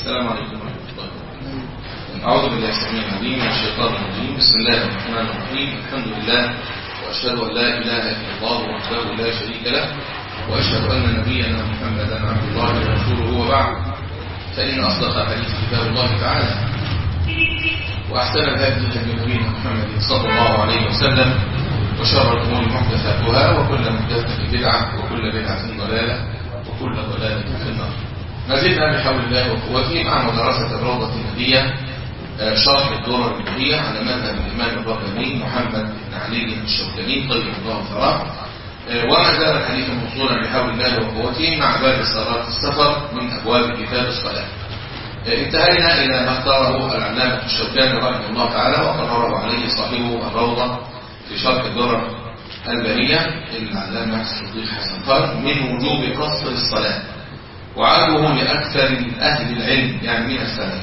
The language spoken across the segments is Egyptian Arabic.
السلام عليكم ورحمة الله وبركاته أعوذ بالله السميع العليم من الشيطان الرجيم بسم الله الرحمن الرحيم الحمد لله وأشهد أن لا إله إلا الله وحده لا شريك له وأشهد أن نبينا محمدا عبد الله ورسوله وبعد فإن أصدق حديث كتاب الله تعالى وأحسن الهدي هدي نبينا محمد صلى الله عليه وسلم وشر الأمور محدثاتها وكل محدثة بدعة وكل بدعة ضلالة وكل ضلالة في النار ما زلنا بحول الله وقوته مع مدرسة الروضة النبية شرح الدورة النبوية على مذهب الإمام الرباني محمد بن علي الشوكاني طيب الله ثراه وما زال الحديث موصولا بحول الله وقوته مع باب صلاة السفر من أبواب كتاب الصلاة انتهينا إلى ما اختاره العلامة الشوكاني رحمه الله تعالى وقرره عليه صاحبه الروضة في شرح الدورة البهية العلامة الصديق حسن قال من وجوب قصر الصلاة وعرضه لأكثر أهل العلم يعني من السلف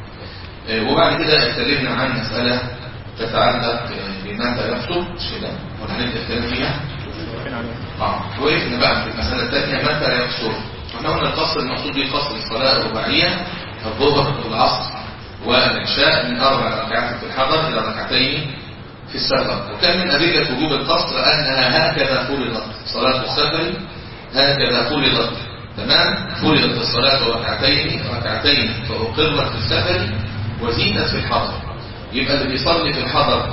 وبعد كده اتكلمنا عن مسألة تتعلق بمتى يقصر مش كده ولا هنبدأ الكلام فيها؟ اه وقفنا بقى في المسألة الثانية متى يقصر احنا قلنا القصر المقصود به قصر الصلاة الرباعية الظهر والعصر والعشاء من أربع ركعات في الحضر إلى ركعتين في السفر وكان من أدلة وجوب القصر أنها هكذا فرضت صلاة السفر هكذا فرضت تمام فرضت الصلاة ركعتين ركعتين فأقرت في السفر وزيدت في الحضر يبقى اللي بيصلي في الحضر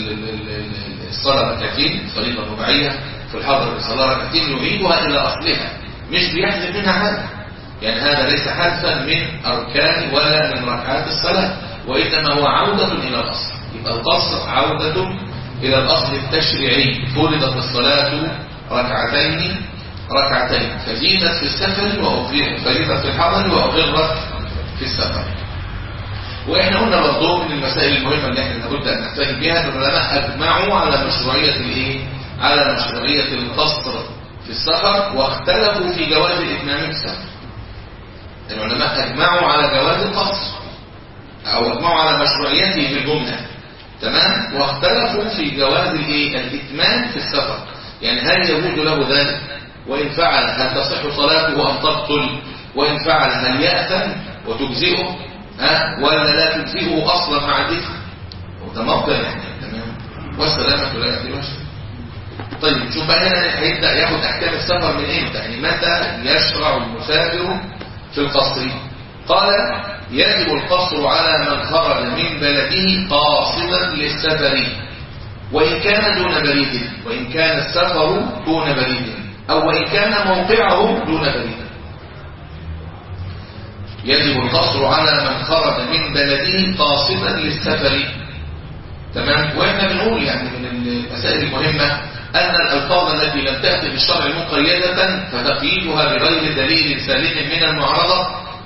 الصلاة ركعتين الفريضة الرباعية في الحضر الصلاة ركعتين يعيدها إلى أصلها مش بيحذف منها حاجة يعني هذا ليس حذفا من أركان ولا من ركعات الصلاة وإنما هو عودة إلى الأصل يبقى القصر عودة إلى الأصل التشريعي فرضت الصلاة ركعتين ركعتين فزيدت في السفر وفرضت في الحضر وأغرت في السفر وإحنا قلنا برضه من المسائل المهمة اللي احنا لابد أن نحتاج بها العلماء أجمعوا على مشروعية الإيه؟ على مشروعية القصر في السفر واختلفوا في جواز الإتمام في السفر العلماء أجمعوا على جواز القصر أو أجمعوا على مشروعيته في الجملة تمام واختلفوا في جواز الايه الاتمام في السفر يعني هل يجوز له ذلك وان فعل هل تصح صلاته ام تبطل وان فعل هل ياثم وتجزئه ها ولا لا تجزئه اصلا مع الاثم وده موقع يعني تمام والسلامه لا ياتي وجه طيب شوف بقى هنا هيبدا ياخد احكام السفر من امتى يعني متى يشرع المسافر في القصر قال يجب القصر على من خرج من بلده قاصدا للسفر وإن كان دون بريد وإن كان السفر دون بريد أو وإن كان موقعه دون بريد يجب القصر على من خرج من بلده قاصدا للسفر تمام واحنا بنقول يعني من المسائل المهمة أن الألفاظ التي لم تأتي بالشرع مقيدة فتقييدها بغير دليل سليم من المعارضة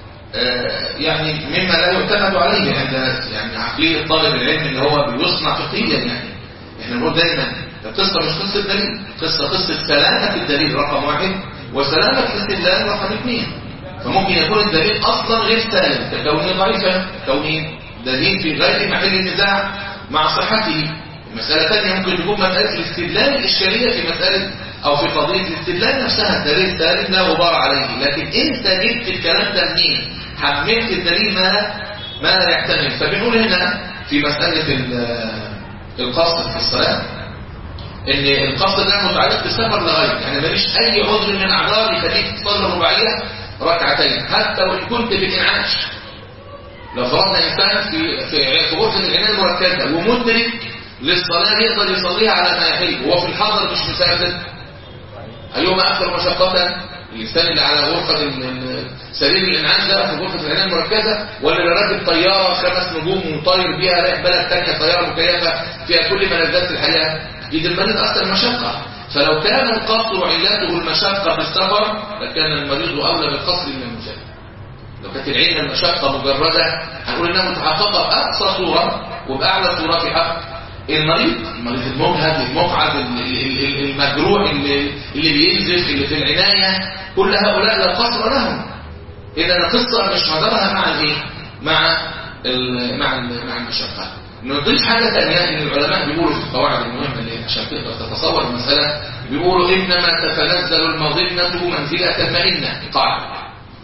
يعني مما لا يعتمد عليه عند يعني عقلية طالب العلم اللي هو بيصنع فقهيا يعني احنا بنقول دايما القصة مش قصة دليل قصة قصة سلامة الدليل رقم واحد وسلامة الاستدلال رقم اثنين فممكن يكون الدليل أصلا غير سالم ككونه ضعيفا كونه دليل في غير محل النزاع مع صحته مسألة ثانية ممكن تكون مسألة الاستدلال الإشكالية في مسألة أو في قضية الاستدلال نفسها الدليل سالم لا غبار عليه لكن أنت جبت الكلام ده منين؟ حملت الدليل ما ما لا يحتمل فبنقول هنا في مسألة القصد في الصلاة ان القصد ده متعلق بالسفر لغاية يعني ماليش اي عذر من الاعذار يخليك تصلي رباعية ركعتين حتى وان كنت بانعاش لو فرضنا انسان في في في غرفة العناية المركزة ومدرك للصلاة يقدر يصليها على ما يحل وهو في الحضر مش مسافر أيهما أكثر مشقة الإنسان اللي على غرفة سرير الإنعاش ده في غرفة العناية المركزة ولا اللي راكب طيارة خمس نجوم وطاير بيها رايح بلد تانية طيارة مكيفة فيها كل ملذات الحياة أكيد المريض أكثر مشقة فلو كان القصر علته المشقة في السفر لكان المريض أولى بالقصر من المسافر لو كانت العلة المشقة مجردة هنقول إنها متحققة بأقصى صورة وبأعلى صورة في حق المريض المريض المجهد المقعد المجروح اللي, اللي بينزف اللي في العناية كل هؤلاء لا قصر لهم إذا القصة مش مدارها مع الايه مع ال مع ال مع المشقة نضيف حاجة ثانية ان العلماء بيقولوا في القواعد المهمة اللي عشان تقدر تتصور المسألة بيقولوا انما تتنزل المظنة منزلة المئنة قاعدة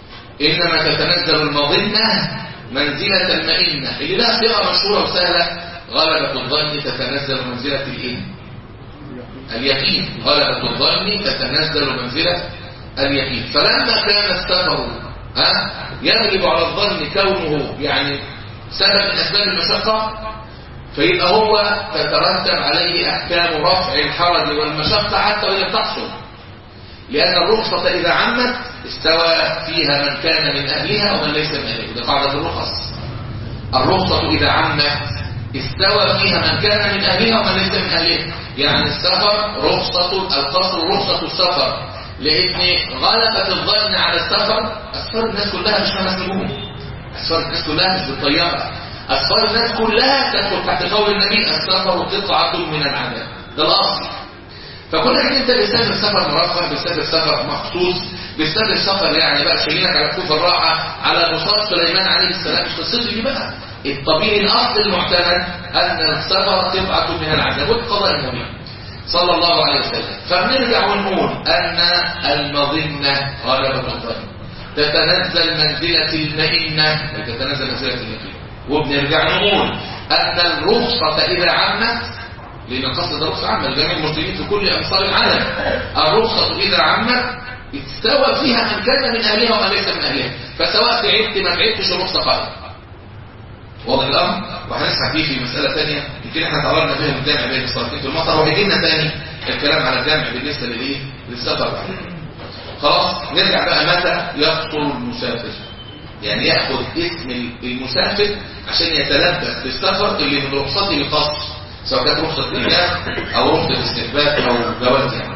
إنما تتنزل المظنة منزلة المئنة اللي لها صيغة مشهورة وسهلة غلبة الظن تتنزل منزلة الإيه؟ اليقين غلبة الظن تتنزل منزلة اليقين فلما كان السفر ها يغلب على الظن كونه يعني سبب من أسباب المشقة فيبقى هو تترتب عليه أحكام رفع الحرج والمشقة حتى وإن تحصل لأن الرخصة إذا عمت استوى فيها من كان من أهلها ومن ليس من أهلها دي قاعدة الرخص الرخصة إذا عمت استوى فيها من كان من أهلها ومن ليس من أهلها يعني السفر رخصة القصر رخصة السفر لأن غلبة الظن على السفر أسفار الناس كلها مش خمس نجوم أسفار الناس كلها مش بالطيارة أسفار الناس كلها تدخل تحت قول النبي السفر قطعة من العذاب ده الأصل فكل حين انت بتسافر سفر مرفه بتسافر سفر مخصوص بتسافر سفر يعني بقى شايلينك على كفوف الراحه على مصاب سليمان عليه السلام مش قصته دي بقى الطبيعي الاصل المعتمد ان السفر قطعه من العذاب والقضاء المبين صلى الله عليه وسلم فبنرجع ونقول ان المظنه غلبه الظن تتنزل منزله المئنه تتنزل منزله اليقين وبنرجع نقول ان الرخصه اذا عمت لأن قصد ده رخصة عامة لجميع المسلمين في كل أمصار العالم الرخصة إذا عمت استوى فيها من كان من أهلها ومن ليس من أهلها فسواء تعبت ما تعبتش الرخصة قائمة واضح الأمر وهنسمع فيه في مسألة ثانية يمكن احنا تعرضنا فيها الجامع بين الصلاتين في المطر وهيجي لنا ثاني الكلام على الجامع بالنسبة للإيه؟ للسفر بعد خلاص نرجع بقى متى يقصر المسافر يعني يأخذ اسم المسافر عشان يتلبس بالسفر اللي من رخصته القصر سواء كانت رخصة إيجاب أو رخصة استحباب أو جواز يعني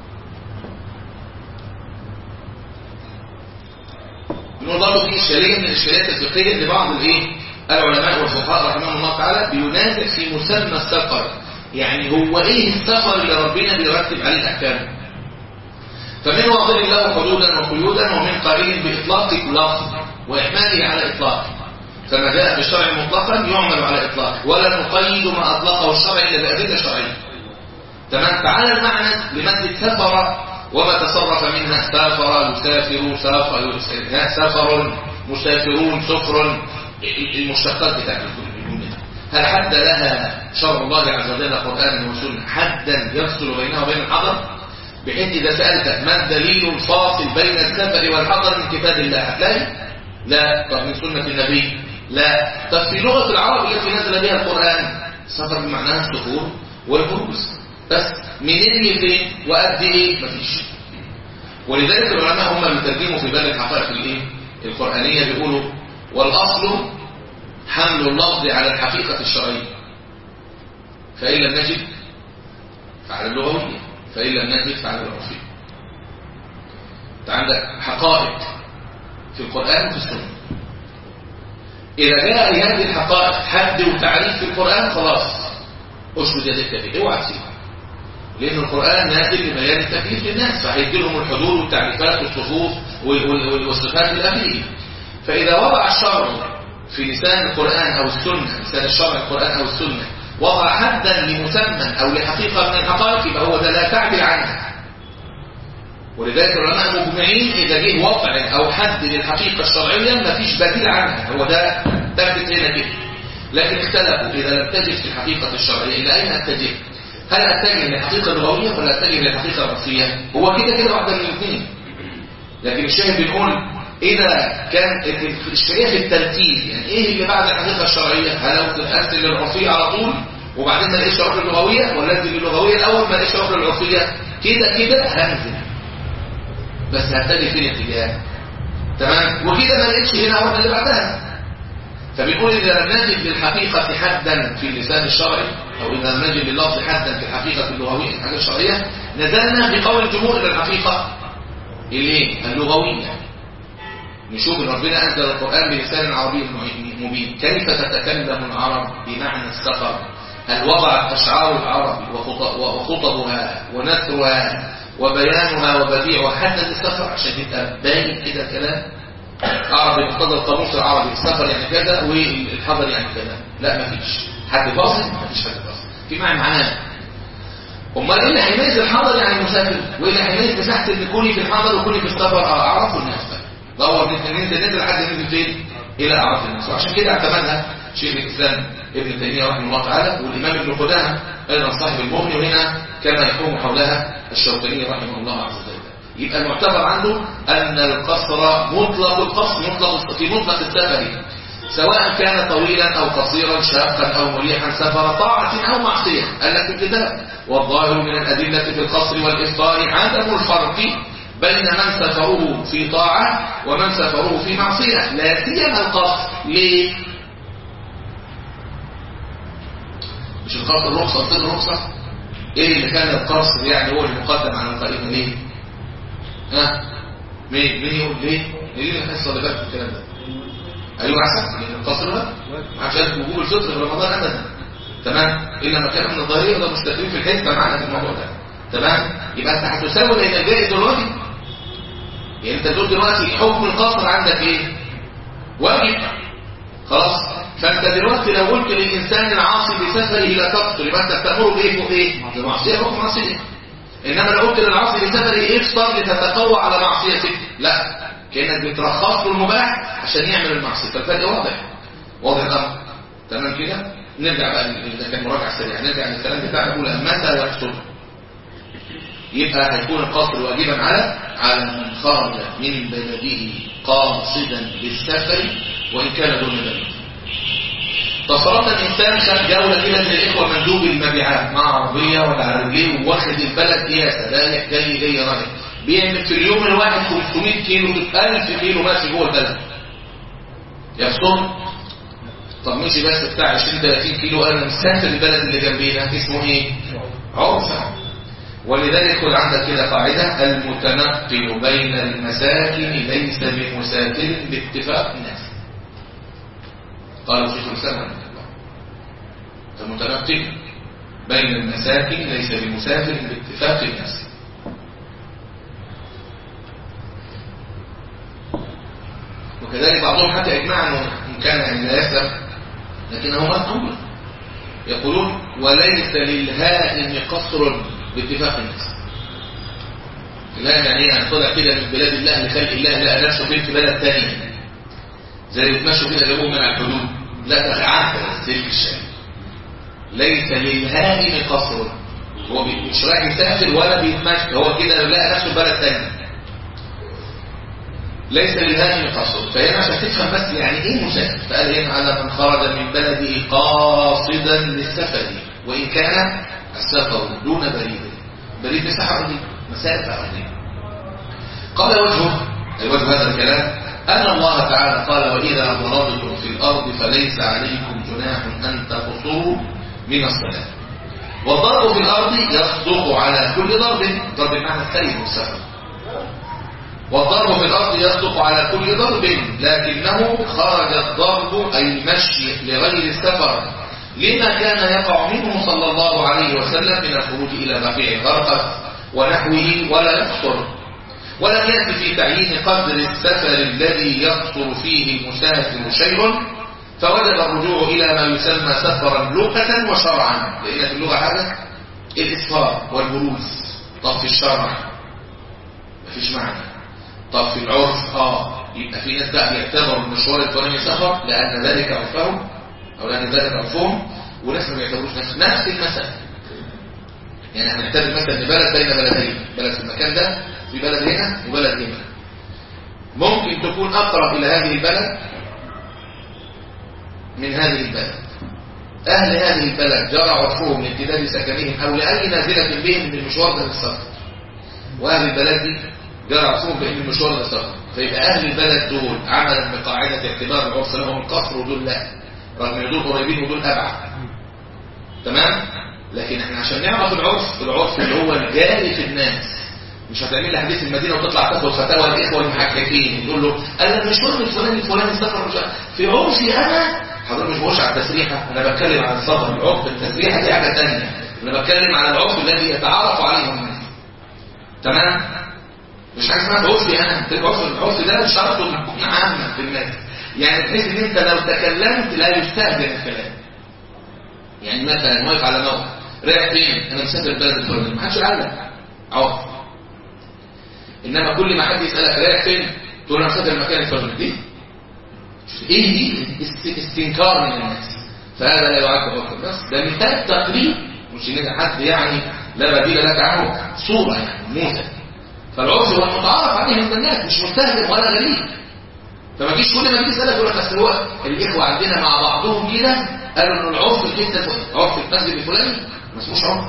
بنقول برضه في إشكالية من الإشكاليات الفقهية لبعض الإيه؟ العلماء والفقهاء رحمهم الله تعالى بينازع في مسمى السفر يعني هو إيه السفر اللي ربنا بيرتب عليه الأحكام فمن واضح له حدودا وقيودا ومن قائل بإطلاق لفظ وإحماله على إطلاق فما جاء بالشرع مطلقا يعمل على إطلاق ولا نقيد ما أطلقه الشرع إلا بأدلة شرعية تمام فعلى المعنى لمادة سفر وما تصرف منها سافر يسافر سافر سفر مسافرون سفر المشتقات بتاعت الجملة هل حد لها شرع الله عز وجل قرآنا وسنة حدا يفصل بينها وبين الحضر بحيث إذا سألت ما الدليل الفاصل بين السفر والحضر من كتاب الله هتلاقي لا طب من سنة النبي لا طب في لغة العرب التي نزل بها القرآن السفر بمعناها السفور والبروز بس منين لفين وقد ايه مفيش ولذلك العلماء هم اللي ترجموا في بال الحقائق الايه القرآنية بيقولوا والأصل حمل اللفظ على الحقيقة الشرعية فإن لم نجد فعلى اللغوية فإن لم نجد فعلى العرفية انت عندك حقائق في القرآن وفي السنة إذا جاء لهذه الحقائق حد وتعريف في القرآن خلاص اشهد يدك فيه اوعى تسيبها لأن القرآن نازل لبيان التكليف للناس فهيدي لهم الحدود والتعريفات والصفوف والصفات الأخيرة فإذا وضع الشرع في لسان القرآن أو السنة لسان الشرع القرآن أو السنة وضع حدا لمسمى أو لحقيقة من الحقائق يبقى هو ده لا تعدل عنها ولذلك العلماء مجمعين إذا جه وضع أو حد للحقيقة الشرعية ما فيش بديل عنها هو ده ثبت هنا كده لكن اختلفوا إذا لم تجد في الحقيقة الشرعية إلى أين أتجه؟ هل أتجه للحقيقة اللغوية ولا أتجه للحقيقة الرأسية؟ هو كده كده واحدة من الاثنين لكن الشاهد بنقول إذا كان الإشكالية في الترتيب يعني إيه اللي بعد الحقيقة الشرعية؟ هل أنزل للعرفية على طول وبعدين ما الاقيش عرف اللغوية ولا أنزل للغوية الأول ما الاقيش عرف العرفية كده كده هنزل بس هتجي فين اتجاه تمام وكده ما لقيتش هنا واحده اللي بعدها فبيقول اذا لم نجد للحقيقه حدا في اللسان الشرعي او اذا لم نجد لللفظ حدا في الحقيقه اللغويه الحاجه الشرعيه نزلنا بقول الجمهور الى الحقيقه الايه اللغويه نشوف ان ربنا انزل القران بلسان عربي مبين كيف تتكلم العرب بمعنى السفر هل وضعت اشعار العرب وخطبها ونثرها وبيانها وبديعها حتى السفر عشان تبقى باين كده الكلام عربي مقتضى القاموس العربي السفر يعني كذا والحضر يعني كذا لا مفيش حد فاصل مفيش حد فاصل في معنى معناه امال ايه اللي هيميز الحضر يعني المسافر وايه اللي هيميز مساحه ان كوني في الحضر وكوني في السفر اعرفوا الناس بقى دور ننزل ننزل لحد ننزل فين الى اعراف الناس وعشان كده اعتمدها شيخ الاسلام ابن تيميه رحمه الله تعالى والامام ابن قدامه ايضا صاحب المغني وهنا كما يقوم حولها الشوكاني رحمه الله عز وجل يبقى المعتبر عنده ان القصر مطلق القصر مطلق في مطلق السفر سواء كان طويلا او قصيرا شاقا او مريحا سفر طاعه او معصيه قال لك الكتاب والظاهر من الادله في القصر والافطار عدم الفرق بين من سفره في طاعة ومن سفره في معصية لا سيما القصر ليه؟ مش القصر رخصة تصير رخصة ايه اللي كان القصر يعني هو المقدم على القائمة ليه؟ ها؟ مين مين يقول ليه؟ ليه اللي حصة اللي في الكلام ده؟ ايوه احسن لان القصر ده ما عشان وجوب الفطر في رمضان ابدا تمام انما كان من الظاهريه ده مستقيم في الحته معنا في الموضوع ده تمام يبقى انت هتساوي بين الجائز دلوقتي يعني انت تقول دلوقتي حكم القصر عندك ايه واجب خلاص فانت دلوقتي لو قلت للانسان العاصي بسفره لا تقتل يبقى انت بتامره بايه فوق ايه بمعصيه حكم معصيه انما لو قلت للعاصي بسفره افطر لتتقوى على معصيتك لا كانك بترخص له المباح عشان يعمل المعصيه فالفرق واضح واضح الامر تمام كده نرجع بقى ده كان مراجعه سريعه نرجع للكلام بتاعنا نقول متى يحصل يبقى هيكون القصر واجبا على على من خرج من بلده قاصدا للسفر وان كان دون بلد تصرف الانسان خد جوله كده زي الاخوه مندوب المبيعات مع عربيه ولا عربيه واخد البلد قياسه رايح جاي جاي رايح بيعمل في اليوم الواحد 500 كيلو 1000 كيلو ماشي جوه البلد يحصل طب مشي بس بتاع 20 30 كيلو انا مسافر البلد اللي جنبينا اسمه ايه عرف ولذلك خد عندك كده قاعدة المتنقل بين المساكن ليس بمسافر باتفاق الناس قال شيخ الإسلام رحمه الله المتنقل بين المساكن ليس بمسافر باتفاق الناس وكذلك بعضهم حتى يجمع انه ان كان لا يسلم لكنه مكتوب يقولون وليس للهائم قصر باتفاق الناس لا يعني يعني طلع كده من بلاد الله لخلق الله لا نفسه فين في بلد ثاني زي بيتمشوا كده جابوه من الحدود لا ده عهد تلك الشيء ليس للهائم قصر هو مش رايح يسافر ولا بيتمشى هو كده لا نفسه بلد ثاني ليس للهائم قصر فهنا عشان تفهم بس يعني ايه مسافر فقال هنا على من خرج من بلده قاصدا للسفر وان كان السفر دون بريد بريد مساحة أرضية مسافة أرضية قال وجهه الوجه هذا الكلام أن الله تعالى قال وإذا ضربتم في الأرض فليس عليكم جناح أن تقصروا من الصلاة والضرب في الأرض يصدق على كل ضرب ضرب معنى السير والسفر والضرب في الأرض يصدق على كل ضرب لكنه خرج الضرب أي المشي لغير السفر لما كان يقع منه صلى الله عليه وسلم من الخروج إلى بقيع الغرقد ونحوه ولا يقصر ولم يأتي في تعيين قدر السفر الذي يقصر فيه المسافر شيء فوجب الرجوع إلى ما يسمى سفرا لغة وشرعا لأن في اللغة هذا الإسفار والبروز طب في الشرع مفيش معنى طب في العرف اه يبقى في ناس بقى بيعتبروا المشوار الفلاني سفر لأن ذلك عرفهم أو لأن ذلك عرفهم وناس ما بيعتبروش نفس نفس المسألة يعني هنعتبر مثلا ان بلد بين بلدين بلد في المكان ده في بلد هنا وبلد هنا ممكن تكون أقرب إلى هذه البلد من هذه البلد أهل هذه البلد جرى عرفهم لامتداد سكنهم أو لأي نازلة بهم من المشوار ده للسفر وأهل البلد دي جرى عرفهم بأن المشوار ده للسفر فيبقى أهل البلد دول عملا بقاعدة اعتبار العرف لهم القصر ودول لا رغم ان دول قريبين ودول أبعد تمام لكن احنا عشان نعرف العرف العرف اللي هو الجاري في الناس مش هتعمل لي حديث المدينه وتطلع تاخد فتاوى الاخوه المحققين تقول له انا مش مهم الفلاني الفلاني السفر مش في عرفي انا حضرتك مش بقولش على التسريحه انا بتكلم عن السفر العرف التسريحه دي حاجه ثانيه انا بتكلم على العرف الذي يتعارف عليه الناس تمام مش حاجه اسمها عرفي انا العرف العرف ده شرط عامه في الناس يعني بحيث ان انت لو تكلمت لا يستهزئ الكلام يعني مثلا واقف على موقع رايح فين انا مسافر البلد الفلانيه ما حدش قال لك عرف انما كل ما حد يسالك رايح فين تقول انا فاكر المكان الفلاني دي ايه دي است- استنكار من الناس فهذا لا يعد حكم بس ده مثال تقريب مش ان حد يعني لا بديل لك عنه صوره يعني موسى فالعرف هو المتعارف عليه عند الناس مش مستهدف ولا غريب فما تجيش كل ما تيجي تسالك يقول لك اصل هو الاخوه عندنا مع بعضهم كده قالوا ان العرف الحته عرف المسجد الفلاني ما اسموش عرف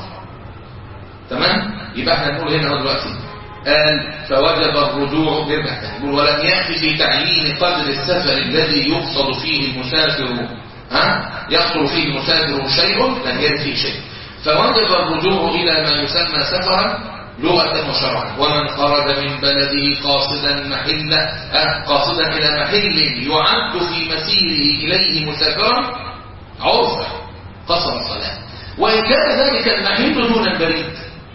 تمام يبقى احنا نقول هنا دلوقتي قال فوجب الرجوع نرجع تاني نقول ولم يكفي في تعيين قدر السفر الذي يقصد فيه المسافر ها يقصد فيه المسافر شيء لم يرد فيه شيء فوجب الرجوع الى ما يسمى سفرا لغة وشرعا ومن خرج من بلده قاصدا محل آه، قاصدا إلى محل يعد في مسيره إليه مسافرا عرفا قصر الصلاة وإن كان ذلك المحل دون البريد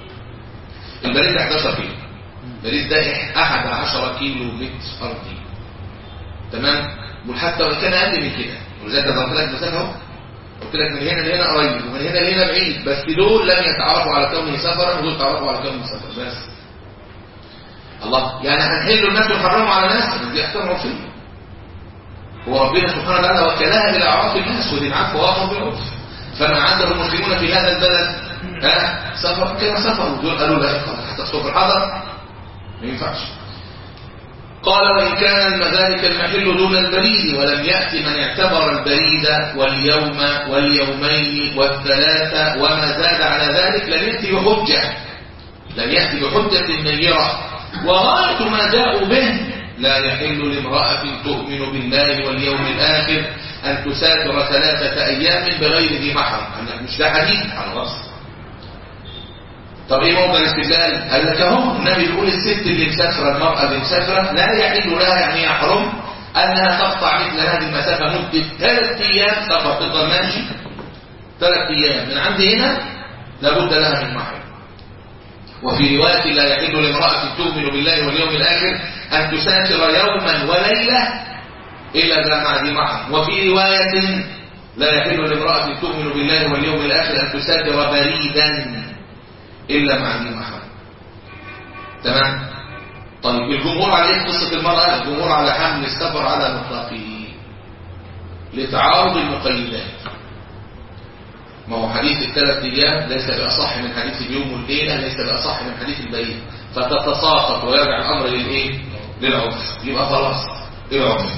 البريد ده 11 كيلو البريد ده 11 كيلو متر أرضي تمام وحتى وإن كان أقل من كده ولذلك ضربت لك مسافة اهو قلت لك من هنا لهنا قريب ومن هنا لهنا بعيد بس دول لم يتعرفوا على كونه سفرا ودول تعرفوا على كونه سفر بس الله يعني هنحل الناس ونحرموا على الناس دي احكام عرفيه هو ربنا سبحانه وتعالى وكلها الى اعراف الناس ودي العفو واقع بالعرف فما عنده المسلمون في هذا البلد ها سفر كما سفر ودول قالوا لا هتصف الحضر ما ينفعش قال وإن كان ذلك المحل دون البريد ولم يأتي من اعتبر البريد واليوم واليومين والثلاثة وما زاد على ذلك لم يأتي بحجة لم يأتي بحجة نيرة وغاية ما جاءوا به لا يحل لامرأة تؤمن بالله واليوم الآخر أن تسافر ثلاثة أيام بغير ذي محرم مش ده حديث عن الرسول طب ايه موضع الاستدلال قال لك اهو النبي بيقول الست اللي مسافره المراه اللي مسافره لا يحل لها يعني يحرم انها تقطع مثل هذه المسافه مده ثلاث ايام سفر تفضل ماشي ثلاث ايام من عند هنا لابد لها من محرم وفي روايه لا يحل لامراه تؤمن بالله واليوم الاخر ان تسافر يوما وليله الا مع ذي محرم وفي روايه لا يحل لامراه تؤمن بالله واليوم الاخر ان تسافر بريدا إلا مع ذي محرم تمام طيب الجمهور عليه قصة المرأة الجمهور على حمل السفر على مطلقه لتعارض المقيدات ما هو حديث الثلاث أيام ليس بأصح من حديث اليوم والليلة ليس بأصح من حديث البيت فتتساقط ويرجع الأمر للإيه؟ للعرف يبقى خلاص إيه العرف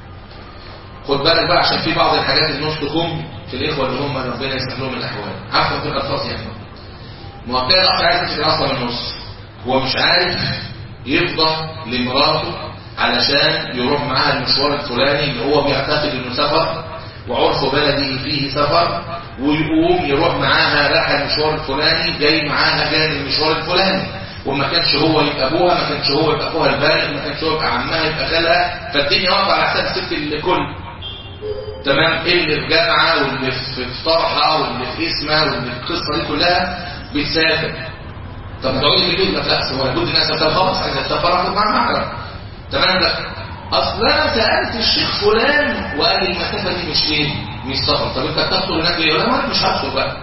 خد بالك بقى عشان في بعض الحاجات النص تخم في الإخوة اللي هم ربنا يسمح لهم الأحوال عفوا في الألفاظ يعني مؤكد الاخ عايز يمسك العصا من النص هو مش عارف يفضى لمراته علشان يروح معاها المشوار الفلاني اللي هو بيعتقد انه سفر وعرف بلده فيه سفر ويقوم يروح معاها راح المشوار الفلاني جاي معاها جاي المشوار الفلاني وما كانش هو يبقى ابوها ما كانش هو يبقى اخوها البالغ ما كانش هو يبقى عمها يبقى خالها فالدنيا واقفه على حساب الست الكل تمام اللي في جامعه واللي في طرحه واللي في اسمها واللي في القصه دي كلها بتسافر طب تقعدي في البيت لا هو لابد الناس طب خلاص عايز اسافر اخد معاها معرض تمام لا اصل انا سالت الشيخ فلان وقال لي المسافه دي مش ايه مش سفر طب انت هتدخل هناك ليه ولا ما مش هدخل بقى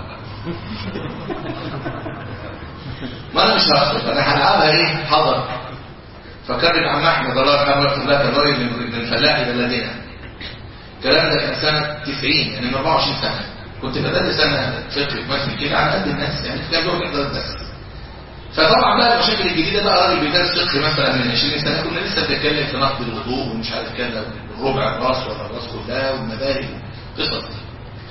ما انا مش هدخل انا هلعبها ايه حضر فكرت عم احمد الله يرحمه رحمه الله كان راجل من الفلاح بلدنا الكلام ده كان سنه 90 يعني من 24 سنه كنت بدأت سنة فقه مثل كده على قد الناس يعني كتاب له كده بس فطبعا بقى المشاكل الجديدة بقى راجل بيدرس فقه مثلا من 20 سنة كنا لسه بنتكلم في نقد الوضوء ومش عارف كده ربع الراس ولا الراس كلها والمدارج قصص دي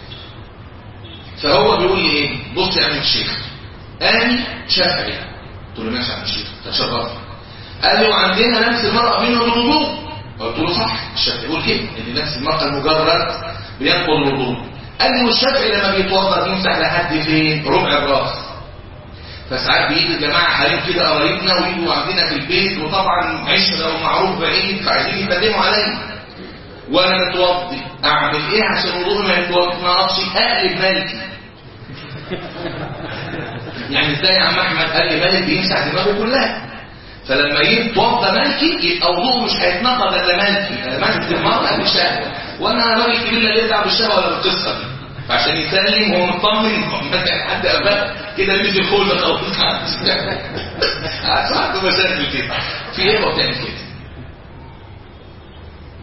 فهو بيقول لي ايه بص يا عم الشيخ انا شافعي قلت له ماشي يا عم الشيخ تشرف قال لي وعندنا نفس المرأة منه الوضوء قلت له صح الشافعي يقول كده ان نفس المرأة المجرد بينقض الوضوء قال لي والشافعي لما بيتوضا بيمسح لحد فين ربع الراس فساعات بيجي الجماعه حريم كده قرايبنا ويجوا عندنا في البيت وطبعا عشره ومعروف بعيد فعايزين يسلموا عليا وانا متوضي اعمل ايه عشان وضوءي ما يتوضى ما اعرفش اقلب مالكي يعني ازاي يا عم احمد قال لي مالك بيمسح دماغه كلها فلما يتوضى مالكي يبقى وضوءه مش هيتنقض الا مالكي انا مالك المرأة بالشهوة وانا راجل كبير لا يرجع بالشهوة ولا بالقصة دي فعشان يسلم هو مطمن مثلا حد اباه كده لبس الخوذه خلاص عنده مشاكل كده في ايه بتعمل كده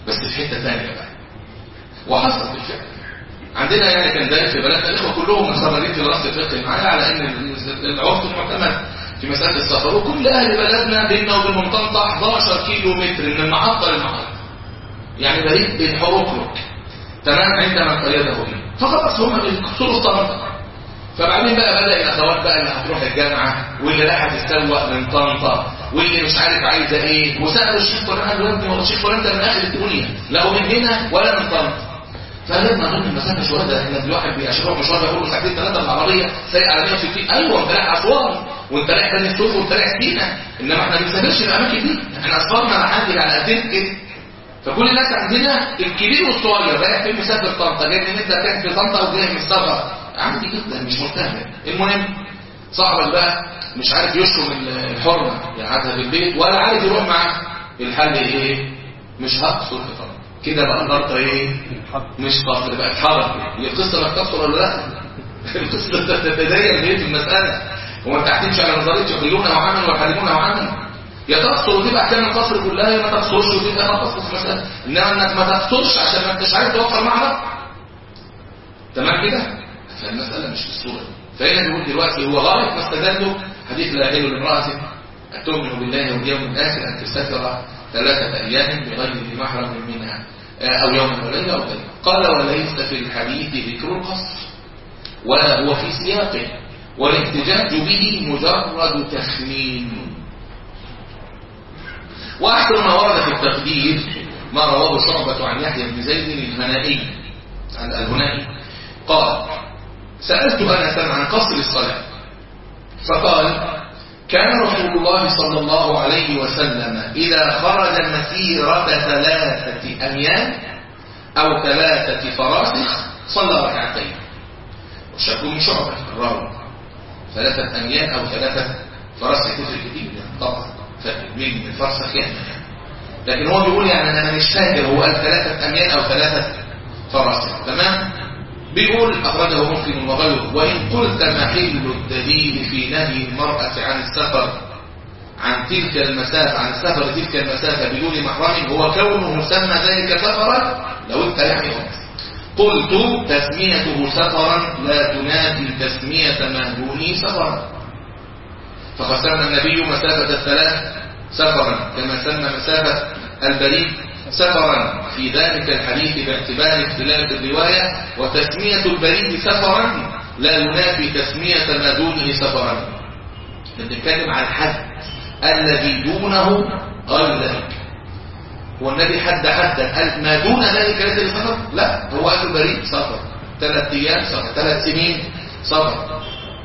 بس في حته ثانيه بقى وحصل بالفعل عندنا يعني كان دايما في بلدنا الاخوه كلهم مخرجين في دراسه الفقه معايا على ان العرف المعتمد في مساله السفر وكل اهل بلدنا بيننا وبين منطقه 11 كيلو متر من المحطه للمحطه يعني بعيد بالحروق تمام عندما قيده به فخلاص هم بيكسروا الطنطا فبعدين بقى بدا الاخوات بقى اللي هتروح الجامعه واللي رايحه تتسوق من طنطا واللي مش عارف عايزه ايه وسالوا الشيخ فلان قال له يا ابني هو الشيخ فلان ده من اخر الدنيا لا هو من هنا ولا من طنطا فلما اظن المسافه شهداء احنا الواحد بيشرب مشوار يقول له ساعتين ثلاثه بالعربيه سايق على 160 ايوه انت رايح اسوان وانت رايح بني السوق وانت رايح سينا انما احنا ما بنسافرش الاماكن دي احنا اسفارنا لحد على قد كده فكل الناس عندنا الكبير والصغير رايح فين مسافر طنطا جاي من انت رايح في طنطا او جاي من السفر عادي جدا مش مهتم المهم صاحبك بقى مش عارف يشرب الحرمه يقعدها في البيت ولا عارف يروح معاه الحل ايه مش هقصر في طنطا كده بقى النهارده ايه مش قصر بقى اتحرك هي القصه انك تقصر ولا لا القصه تتدين ليه في المساله هو انت هتمشي على نظريه يقولون او عمل ويحرمون او عمل يا تقصر وتبقى احكام القصر كلها يا ما تقصرش وتبقى ما تقصر في المساله انما انك ما تقصرش عشان ما انتش عارف توفر معها تمام كده فالمساله مش بالصوره فهنا بيقول دلوقتي هو غايه ما استدله حديث لا يحل لامراه ان تؤمن بالله واليوم الاخر ان تسافر ثلاثه ايام بغير محرم منها أو يوم وليلة أو كذا قال وليس في الحديث ذكر القصر ولا هو في سياقه والاحتجاج به مجرد تخمين وأحسن ما ورد في التقدير ما رواه شعبة عن يحيى بن زيد الهنائي عن الهنائي قال سألت أنسا عن قصر الصلاة فقال كان رسول الله صلى الله عليه وسلم إذا خرج مسيرة ثلاثة أميال أو ثلاثة فراسخ صلى ركعتين والشك من شعبة الراوي ثلاثة أميال أو ثلاثة فراسخ تفرق كتير يعني طبعا من الفرسخ يعني لكن هو بيقول يعني أنا مش فاكر هو قال ثلاثة أميال أو ثلاثة فراسخ تمام بيقول أخرجه مسلم وغيره وإن قلت محل الدليل في نهي المرأة عن السفر عن تلك المسافة عن السفر تلك المسافة بدون محرم هو كونه سمى ذلك سفرا لو انت يعني قلت تسميته سفرا لا تنافي تسمية ما دونه سفرا فقد سمى النبي مسافة الثلاث سفرا كما سمى مسافة البريد سفرا في ذلك الحديث باعتبار اختلاف الرواية وتسمية البريد سفرا لا ينافي تسمية ما دونه سفرا بنتكلم عن الحد الذي دونه غير ذلك هو النبي حد حدا قال ما دون ذلك ليس سفر لا هو قال البريد سفر ثلاث ايام سفر ثلاث سنين سفر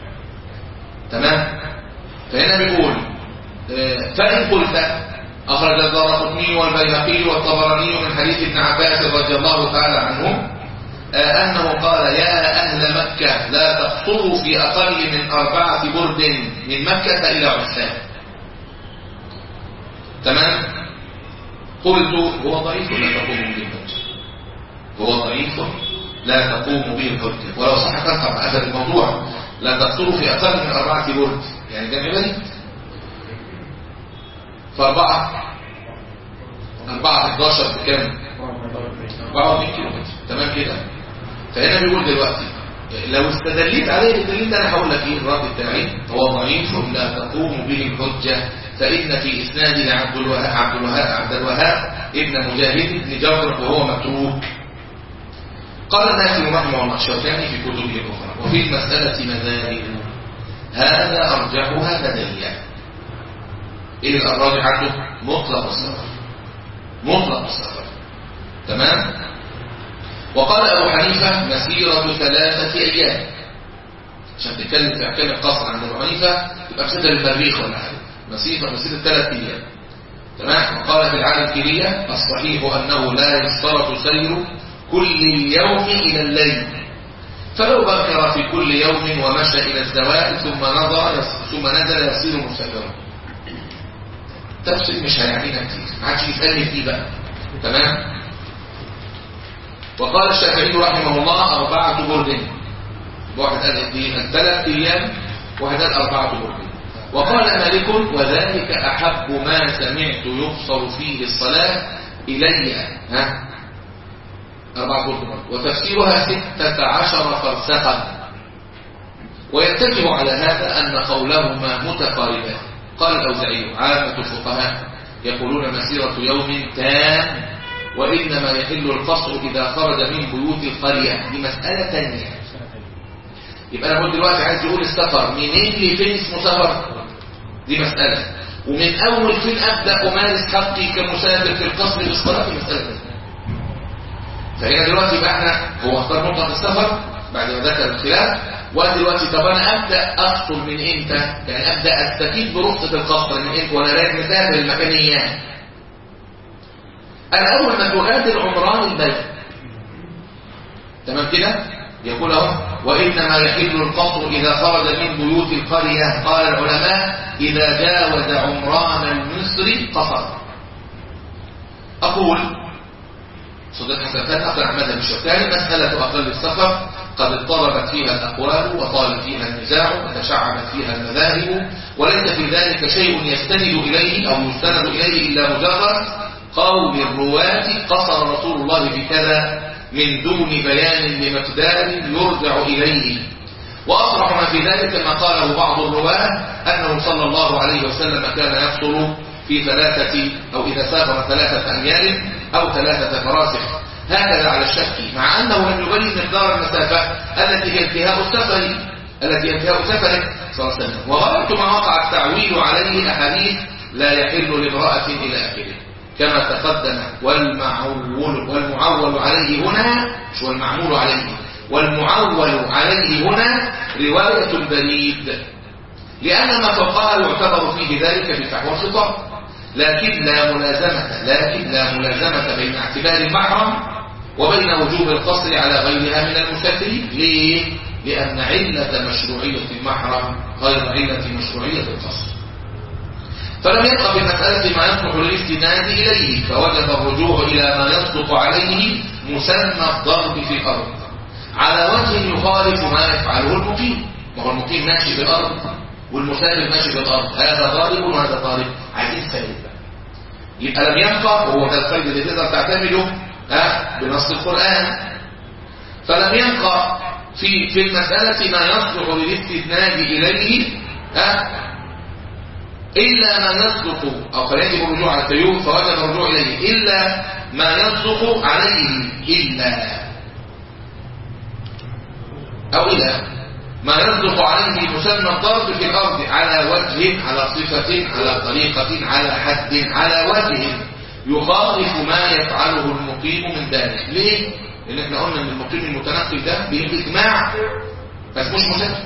تمام فهنا بيقول فإن قلت أخرج الدارقطني والبيهقي والطبراني من حديث ابن عباس رضي الله تعالى عنه أنه قال يا أهل مكة لا تقصروا في أقل من أربعة برد من مكة إلى عسان تمام قلت هو ضعيف لا تقوم به الحجة هو ضعيف لا تقوم به الحجة ولو صح تنقب أثر الموضوع لا تقصروا في أقل من أربعة برد يعني جمع بني فأربعة أربعة 11 بكام 44 كيلو متر تمام كده فهنا بيقول دلوقتي لو استدليت عليه الدليل ده انا هقول لك ايه الرد بتاعي هو ضعيف لا تقوم به الحجه فان في اسناده عبد الوهاب عبد الوهاب عبد الوهاب ابن مجاهد بن جبر وهو متروك قال الناس رحمه الله الشوكاني في كتبه الاخرى وفي المساله مذاهب هذا ارجحها لدي ايه الراجح عنده مطلق السفر مطلق السفر تمام وقال ابو حنيفه مسيره ثلاثه ايام عشان تتكلم في احكام القصر عند ابو حنيفه يبقى مسيره المريخ ولا حاجه مسيره مسيره ثلاث ايام تمام وقال في العالكريه الصحيح انه لا يشترط سير كل اليوم الى الليل فلو بكر في كل يوم ومشى الى الزوال ثم نظر ثم نزل يصير مسافرا تفصيل مش هيعنينا كتير ما عادش يتقال فيه بقى تمام وقال الشافعي رحمه الله أربعة برد واحد قال دي ثلاث أيام واحد قال أربعة برد وقال مالك وذلك أحب ما سمعت يقصر فيه الصلاة إلي ها أربعة برد وتفسيرها ستة عشر فرسخا ويتفق على هذا أن قولهما متقاربان قال الأوزعي عامة الفقهاء يقولون مسيرة يوم تام وإنما يحل القصر إذا خرج من بيوت القرية دي مسألة تانية يبقى أنا قلت دلوقتي عايز يقول السفر منين لفين اسمه سفر دي مسألة ومن أول فين أبدأ أمارس حقي كمسافر في القصر بالصلاة في مسألة تانية فهنا دلوقتي يبقى احنا هو اختار نقطة السفر بعد ما ذكر الخلاف ودلوقتي طب انا ابدا اقصر من امتى يعني ابدا استفيد برخصه القصر من امتى وانا رايح مسافر المكانيات انا اول ما تغادر عمران البلد تمام كده يقول اهو وانما يحل القصر اذا خرج من بيوت القريه قال العلماء اذا جاوز عمران المصر قصر اقول صدق حسنات اقرا مذهب الشوكاني مساله اقل السفر قد اضطربت فيها الأقوال وطال فيها النزاع وتشعبت فيها المذاهب وليس في ذلك شيء يستند إليه أو يستند إليه إلا مجرد قول الرواة قصر رسول الله بكذا من دون بيان لمقدار يرجع إليه وأصرح ما في ذلك ما قاله بعض الرواة أنه صلى الله عليه وسلم كان يقصر في ثلاثة أو إذا سافر ثلاثة أميال أو ثلاثة فراسخ هكذا على الشك مع أنه لم يبين مقدار المسافة التي هي انتهاء السفر التي هي انتهاء سفره صلى الله عليه وسلم وغاية ما وقع التعويل عليه أحاديث لا يحل لامرأة إلى آخره كما تقدم والمعول والمعول عليه هنا مش والمعمول عليه والمعول عليه هنا رواية البريد لأن ما فوقها يعتبر فيه ذلك بفحوى الخطاب لكن لا ملازمة لكن لا ملازمة بين اعتبار المحرم وبين وجوب القصر على غيرها من المسافرين ليه؟ لأن علة مشروعية المحرم غير علة مشروعية القصر فلم يبقى في المسألة ما يصلح للاستناد إليه فوجب الرجوع إلى ما يصدق عليه مسمى الضرب في الأرض على وجه يخالف ما يفعله المقيم وهو المقيم ماشي في الأرض والمسافر ماشي في الأرض هذا ضارب وهذا ضارب عايزين سبب يبقى لم يبقى وهو ده القيد اللي تقدر تعتمده ها بنص القرآن فلم يبقى في في المسألة ما يصلح للاستثناء إليه ها إلا ما يصدق أو فيجب الرجوع على التيوم فوجب الرجوع إليه إلا ما يصدق عليه إلا أو إلا ما يصدق عليه مسمى الضرب في الأرض على وجه على صفة على طريقة على حد على وجه يخالف ما يفعله المقيم من ذلك ليه؟ لأن احنا قلنا ان المقيم المتنقل ده بالإجماع بس مش مسافر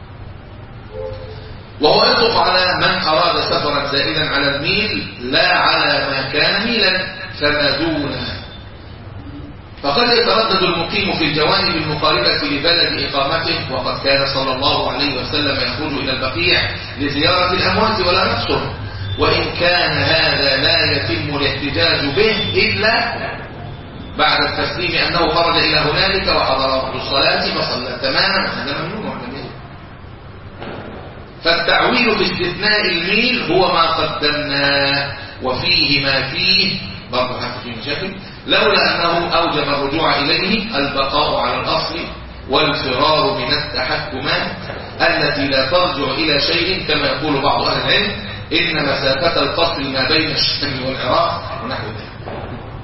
وهو يطلق على من أراد سفرا زائدا على الميل لا على ما كان ميلا فما دونه فقد يتردد المقيم في الجوانب المقاربة لبلد إقامته وقد كان صلى الله عليه وسلم يخرج إلى البقيع لزيارة الأموات ولا يقصر وإن كان هذا لا يتم الاحتجاج به إلا بعد التسليم أنه خرج إلى هنالك وحضر وقت الصلاة فصلى تماما هذا ممنوع فالتعويل باستثناء الميل هو ما قدمناه وفيه ما فيه برضه حتى في مشاكل لولا أنه أوجب الرجوع إليه البقاء على الأصل والفرار من التحكمات التي لا ترجع إلى شيء كما يقول بعض أهل العلم إن مسافة القصر ما بين الشام والعراق ونحو ذلك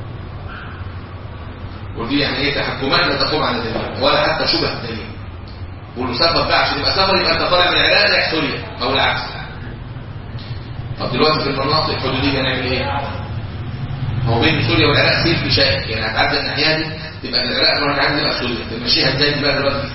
ودي يعني ايه تحكمات لا تقوم على دليل ولا حتى شبه دليل والمسافر بقى عشان يبقى سفر يبقى انت طالع من العراق رايح سوريا او العكس طب دلوقتي في المناطق الحدوديه نعمل ايه؟ هو بين سوريا والعراق سيف مشاكل يعني هتعدي الناحيه دي تبقى العراق تروح تعدي تبقى سوريا تمشيها ازاي بقى دلوقتي؟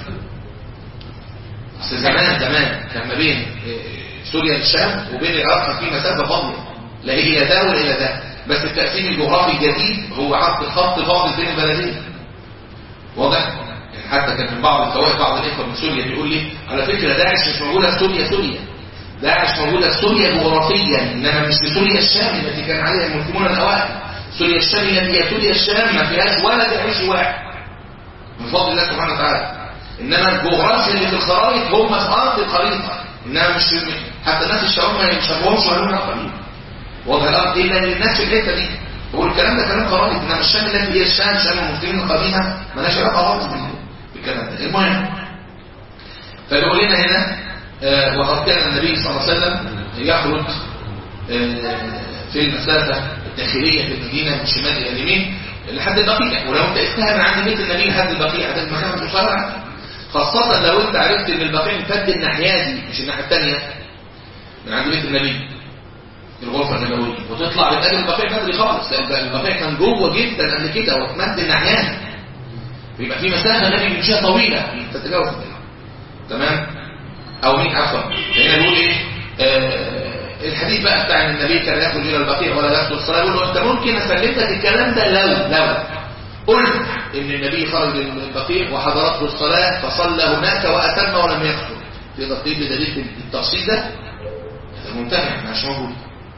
اصل زمان زمان كان ما بين سوريا الشام وبين العراق في مسافه فاضيه لا هي الى ده ولا الى ده بس التقسيم الجغرافي الجديد هو حط خط فاضل بين البلدين واضح؟ يعني حتى كان من بعض الفوائد بعض الاخوه من سوريا بيقول لي على فكره داعش مش موجوده في سوريا سوريا داعش موجوده في سوريا جغرافيا انما مش في سوريا الشام التي كان عليها المسلمون الاوائل سوريا الشام التي هي سوريا الشام ما فيهاش ولا داعش واحد من فضل الله سبحانه وتعالى انما الجغرافيا اللي في الخرائط هم في ارض الخريطه انما مش حتى الناس الشباب ما يشبهوش ولا قليل وضع الارض الا للناس في الحته دي هو الكلام ده كلام قرآني انما الشام التي هي الشام شام المسلمين القديمة مالهاش علاقة خالص بالكلام ده المهم فبيقول لنا هنا آه وقد كان النبي صلى الله عليه وسلم يخرج آه في المسافة الداخلية في المدينة من شمال إلى اليمين لحد البقيع ولو انت استهى من عند بيت النبي لحد البقيع هذا المكان مصارع خاصة لو انت عرفت ان البقيع امتد الناحية دي مش الناحية الثانية من عند بيت النبي الغرفة النبوية وتطلع من قبل البقيع بدري خالص لان البقيع كان جوه جدا قبل كده واتمد الناحية بيبقى في مسافة النبي بيمشيها طويلة تتجاوز تمام او مين عفوا هنا بيقول ايه آه الحديث بقى بتاع ان النبي كان يخرج الى البقيع ولا يخرج الصلاه يقول له انت ممكن اسلمك الكلام ده لو لو قلت ان النبي خرج البقيع وحضرته الصلاه فصلى هناك واتم ولم يخرج تقدر تجيب لي دليل التفصيل ده هذا منتهي مش موجود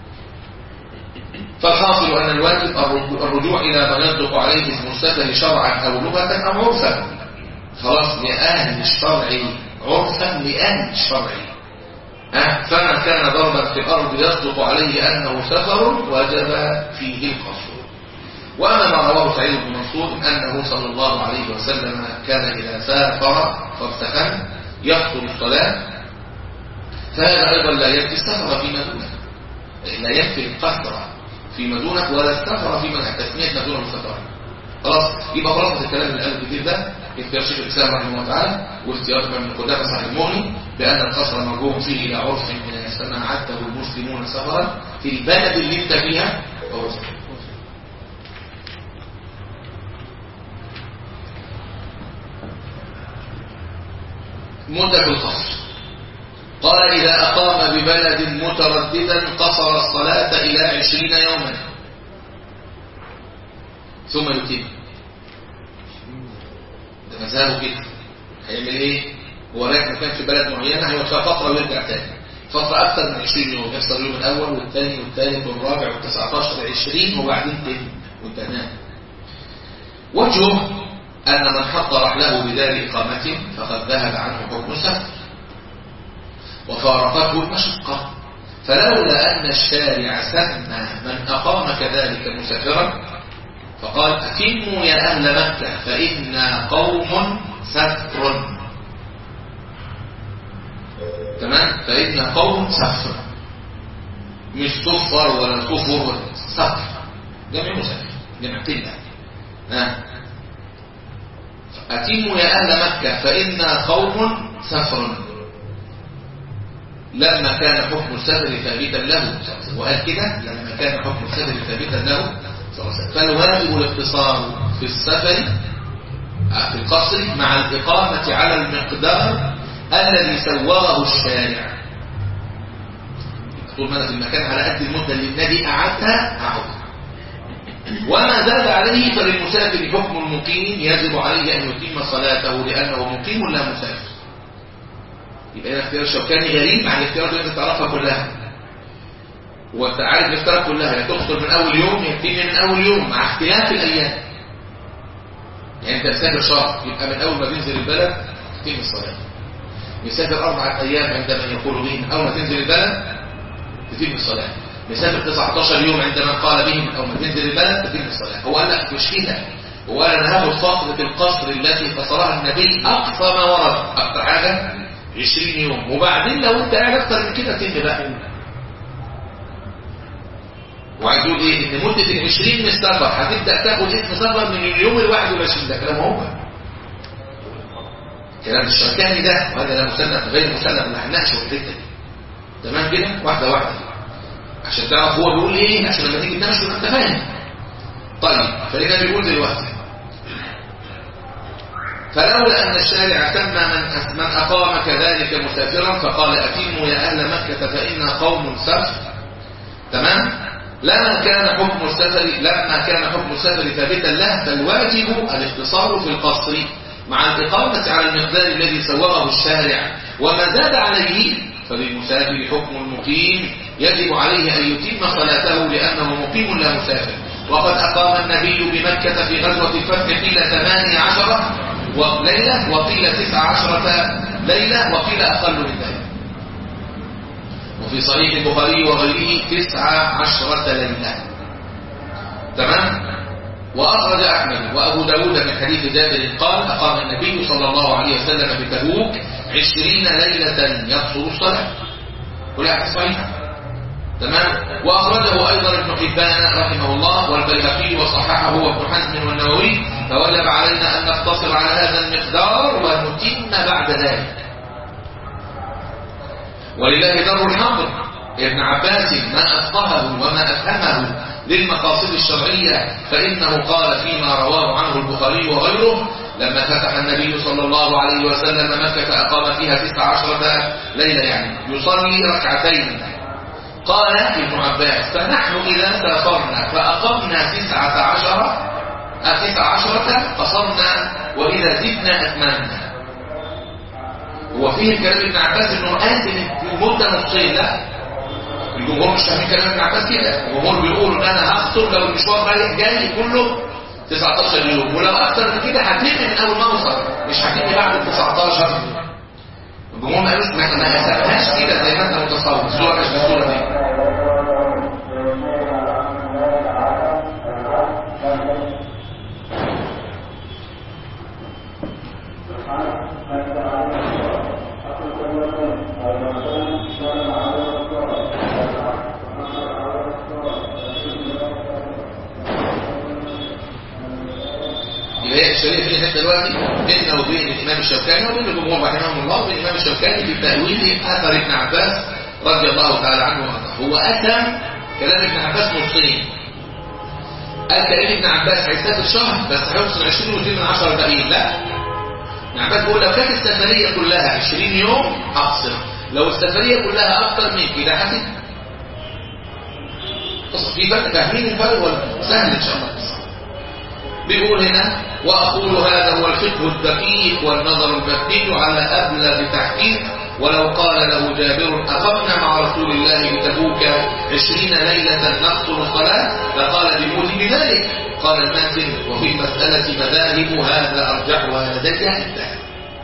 فالحاصل ان الواجب الرجوع الى ما يصدق عليه اسم السفر شرعا او لغه او عرفا خلاص لاهل الشرع عرفا لاهل الشرع فمن كان ضربا في الأرض يصدق عليه أنه سفر وجب فيه القصر وأما ما رواه سعيد بن منصور أنه صلى الله عليه وسلم كان إذا سافر فارتخن يقصر الصلاة فهذا أيضا لا يكفي السفر فيما دونه لا يكفي القصر فيما دونك ولا السفر فيما تسمية ما دون السفر خلاص يبقى خلاص الكلام اللي قاله كتير ده اختيار شيخ الاسلام رحمه الله تعالى واختيار ابن قدامه صاحب المغني بان القصر مرجوع فيه الى عرف من السماء عده المسلمون سفرا في البلد اللي انت فيها عرف مدة القصر قال إذا أقام ببلد مترددا قصر الصلاة إلى عشرين يوما ثم يتم ده مذهبه كده هيعمل ايه هو رايح مكان في بلد معينه هيقعد فيها فتره ويرجع تاني فتره اكثر من 20 يوم يحصل اليوم الاول والثاني والثالث والرابع وال19 20 وبعدين تاني وتنام وجهه ان من حط رحله بدار اقامته فقد ذهب عنه حكم السفر وفارقته المشقه فلولا ان الشارع سمى من اقام كذلك مسافرا فقال أتموا يا أهل مكة فإنا قوم سفر تمام فإنا قوم سفر مش كفر ولا كفر ولا سفر جمع مسافر جمع تلة ها أتموا يا أهل مكة فإنا قوم سفر لما كان حكم السفر ثابتا له وقال كده لما كان حكم السفر ثابتا له فالواجب الاقتصار في السفر في القصر مع الإقامة على المقدار الذي سواه الشارع طول ما أنا في المكان على قد المدة اللي النبي قعدها أقعد وما زاد عليه فللمسافر حكم المقيم يجب عليه أن يتم صلاته لأنه مقيم لا مسافر يبقى هنا اختيار الشوكاني غريب عن الاختيارات اللي انت تعرفها كلها وانت عارف الاختيارات كلها يا تخطر من اول يوم يبتدي من اول يوم مع اختلاف الايام يعني انت مسافر شهر يبقى من اول ما تنزل البلد تتم الصلاه مسافر اربعه ايام عندما يقول بهم اول ما تنزل البلد تتم الصلاه مسافر 19 يوم عندما قال بهم اول ما تنزل البلد تتم الصلاه هو قال لك مش كده هو قال انا هاخد فتره القصر التي قصرها النبي اقصى ما ورد اكتر حاجه 20 يوم وبعدين لو انت قاعد اكتر من كده تم بقى وعايز يقول ايه ان مده ال 20 من السفر هتبدا تاخد اسم سفر من اليوم ال 21 ده كلام هو كلام الشركاني ده وهذا لا مسلم غير مسلم ما هنناقشه في الحته دي تمام كده واحده واحده عشان تعرف هو بيقول ايه عشان لما تيجي تناقشه تبقى انت فاهم طيب فلذا بيقول دلوقتي فلولا أن الشارع سمى من من أقام كذلك مسافرا فقال أتموا يا أهل مكة فإنا قوم سفر تمام لما كان حكم السفر لما كان حكم السفر ثابتا له فالواجب الاختصار في القصر مع الإقامة على المقدار الذي سوغه الشارع وما زاد عليه فللمسافر حكم المقيم يجب عليه أن يتم صلاته لأنه مقيم لا مسافر وقد أقام النبي بمكة في غزوة الفتح قيل ثمانية عشرة ليلة وقيل تسع عشرة ليلة وقيل أقل من ذلك وفي صحيح البخاري وغيره تسع عشرة ليلة تمام وأخرج أحمد وأبو داود من حديث جابر قال أقام النبي صلى الله عليه وسلم بتبوك عشرين ليلة يقصر الصلاة ولا صحيحة تمام وأخرجه أيضا ابن حبان رحمه الله والبيهقي وصححه وابن حزم والنووي فوجب علينا أن نقتصر على هذا المقدار ونتم بعد ذلك ولله در الحمد ابن عباس ما أفقهه وما أفهمه للمقاصد الشرعية فإنه قال فيما رواه عنه البخاري وغيره لما فتح النبي صلى الله عليه وسلم مكة أقام فيها تسع عشرة ليلة يعني يصلي ركعتين قال ابن عباس فنحن إذا سافرنا فأقمنا تسعة عشرة تسع عشرة قصرنا وإذا زدنا أتممنا هو فيه الكلام ابن عباس انه قاسم مده نصين لا الجمهور مش فاهمين كلام ابن عباس كده الجمهور بيقول ان انا هخطر لو المشوار رايح جاي كله 19 يوم ولو اكتر من كده هتم من اول ما اوصل مش هتم بعد ال 19 الجمهور ما قالوش ما ما حسبهاش كده زي ما انت متصور الصوره مش بالصوره دي يبقى هي الشريعه فين احنا دلوقتي بيننا وبين الامام الشوكاني وبين الجمهور رحمهم الله وبين الامام الشوكاني في تاويل اثر ابن عباس رضي الله تعالى عنه وارضاه هو اتى كلام ابن عباس نصين قال كلام ابن عباس هيسافر شهر بس هيوصل 20 و2 من 10 باقيين لا ابن عباس بيقول لو كانت السفريه كلها 20 يوم اقصر لو السفريه كلها اكتر من كده هتبقى في فرق فاهمين الفرق ولا سهل ان شاء الله بيقول هنا وأقول هذا هو الفقه الدقيق والنظر البديع على أبلغ تحقيق ولو قال له جابر أقمنا مع رسول الله بتبوك عشرين ليلة نقتل الصلاة فقال بموجب ذلك قال الماتن وفي المسألة مذاهب هذا أرجحها لدي انتهى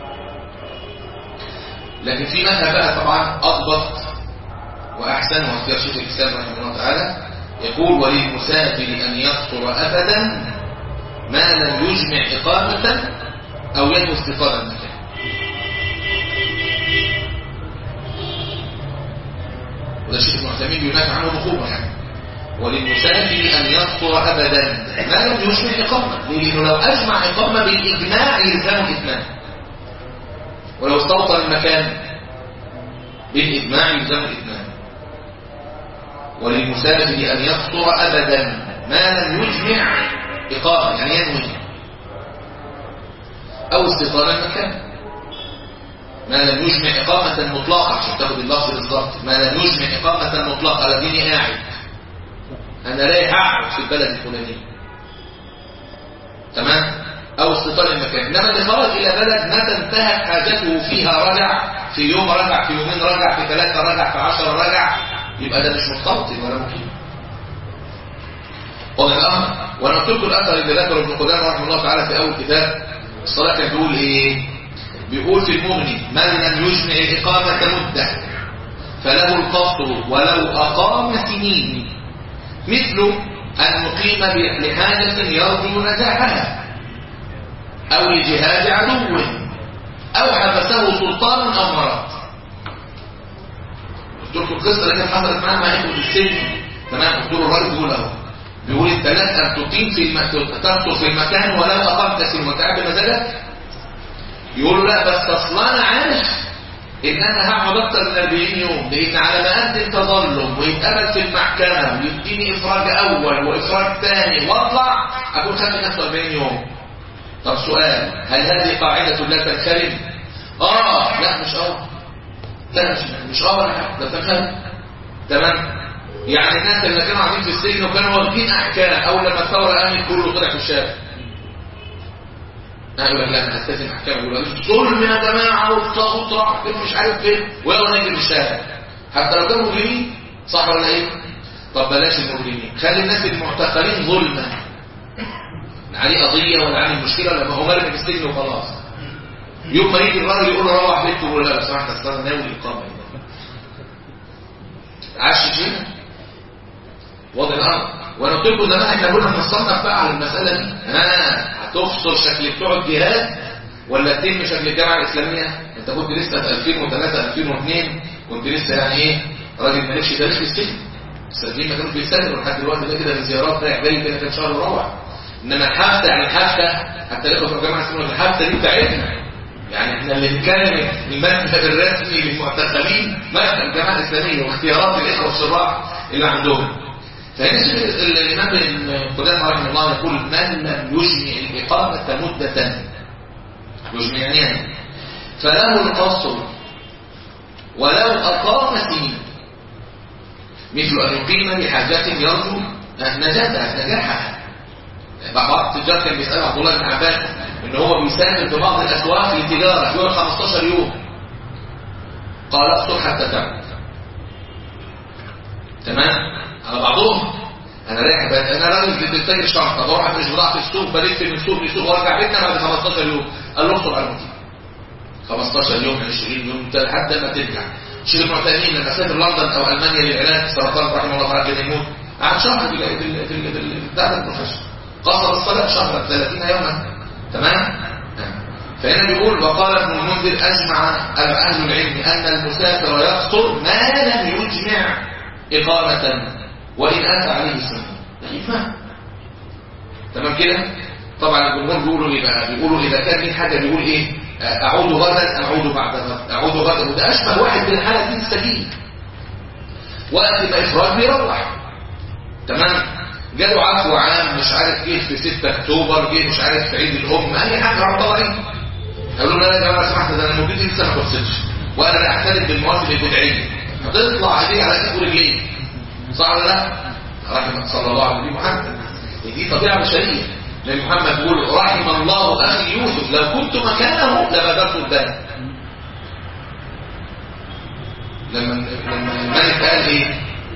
لكن في مذهب بقى طبعا أضبط وأحسن واختيار شيخ الإسلام رحمه الله تعالى يقول وللمسافر أن يقصر أبدا ما لم يجمع إقامة أو ينوي استقامة المكان وده شيء المعتمين ينافع عنه بقوة يعني وللمسافر أن يقصر أبدا ما لم يجمع إقامة لأنه لو أجمع إقامة بالإجماع يلزم الإتمام ولو استوطن المكان بالإجماع يلزم الإتمام وللمسافر أن يقصر أبدا ما لم يجمع إقامة يعني ينوي أو استيطان المكان ما لم يجمع إقامة مطلقة عشان تاخد اللفظ بالظبط ما لم يجمع إقامة مطلقة على ديني قاعد أنا رايح أقعد في البلد الفلاني تمام أو استيطان المكان إنما اللي خرج إلى بلد متى انتهت حاجته فيها رجع في يوم رجع في يومين رجع في ثلاثة رجع في عشرة رجع يبقى ده مش مستوطن ولا مقيم واضح الامر وانا قلت لكم الاثر اللي ذكره ابن قدامه رحمه الله تعالى في اول كتاب الصلاه كان بيقول ايه بيقول في المغني من لم يجمع الاقامه مده فله القصر ولو اقام سنين مثل ان يقيم لحاجه يرجو نجاحها او لجهاد عدو او حبسه سلطان او مرض قلت لكم القصه اللي كانت حصلت معاه مع ابن السجن تمام قلت له الراجل بيقول اهو بيقول انت لا ان تقيم في الم... تنطر في المكان ولا اقمت في المكان بمزاجك يقول له لا بس اصل انا عارف ان انا هقعد اكتر من 40 يوم لان على ما اقدم تظلم ويتقبل في المحكمه ويديني افراج اول وافراج ثاني واطلع اكون خدت 45 يوم طب سؤال هل هذه قاعده لا تنخرم اه لا مش اه لا مش مش اه ولا حاجه ده تنخرم تمام يعني الناس اللي كانوا قاعدين في السجن وكانوا واخدين احكام اول لما الثوره قامت كله طلع في الشارع ايوه لا انا هستلزم احكام يقول ظلم يا جماعه والطاغوت راح فين مش عارف فين ويلا نجري في الشارع حتى لو كانوا مجرمين صح ولا ايه طب بلاش المجرمين خلي الناس المعتقلين ظلما عليه قضيه ولا عليه مشكله ولا ما هو مرمي في السجن وخلاص يوم ما يجي الراجل يقول له روح بيته يقول له لا لو سمحت اصل ناوي الاقامه عاش فينا واضح الامر وانا قلت لكم زمان احنا كنا بنصنف بقى على المساله دي ها هتفصل شكل بتوع الجهاد ولا تتم شكل الجامعه الاسلاميه انت كنت لسه في 2003 2002 كنت لسه يعني ايه راجل مالكش تاريخ في السجن السجين ما كانوش بيسافروا لحد دلوقتي ده كده زيارات رايح جاي كده كان شهر روح انما الحفله يعني الحفله حتى الاخوه في الجامعه الاسلاميه الحفله دي بتاعتنا يعني احنا اللي بنتكلم المذهب الرسمي للمعتقلين مذهب الجماعه الاسلاميه واختيارات الاخوه والشراع اللي عندهم فهنا الامام ابن قدامه رحمه الله يقول من لم يجمع الاقامه مده يجمع يعني فله القصر ولو اقام سنين مثل ان يقيم لحاجات يرجو نجاتها نجاحها بعض التجار كان بيسال عبد الله بن عباس ان هو بيسافر في بعض الاسواق للتجاره يقول 15 يوم قال اقصر حتى تعود تمام على بعضهم انا رايح بقى انا راجل بتتاجر شنطه بروح افرش بضاعه في السوق بلف من سوق لسوق وارجع بيتنا بعد 15 يوم قال له اقصر على المدينه 15 يوم 20 يوم لحد ما ترجع شيخ المعتمين لما سافر لندن او المانيا للعلاج سرطان رحمه الله تعالى كان يموت قعد شهر في في في في الدعم المستشفى قصر الصلاه شهر 30 يوما تمام فهنا بيقول وقال ابن المنذر اجمع اهل العلم ان المسافر يقصر ما لم يجمع اقامه وان اتى عليه السنه اجماع تمام كده طبعا الجمهور بيقولوا ايه بقى بيقولوا اذا كان في حاجه بيقول ايه اعود غدا اعود بعد غد اعود غدا وده اشبه واحد في الحاله دي السجين وقت ما افراد بيروح تمام جاله عفو عام مش عارف جه في 6 اكتوبر جه مش عارف في عيد الام اي حاجه راح طالعين قالوا له لا يا جماعه سمحت ده انا موجود لسه ما خلصتش وانا لا اعترف بالمواسم البدعيه هتطلع عليه على كتف رجليه صح ولا لا؟ رحمه صلى الله عليه محمد دي طبيعه بشريه لان محمد بيقول رحم الله اخي يوسف لو كنت مكانه لبادرت الباب لما لما الملك قال ايه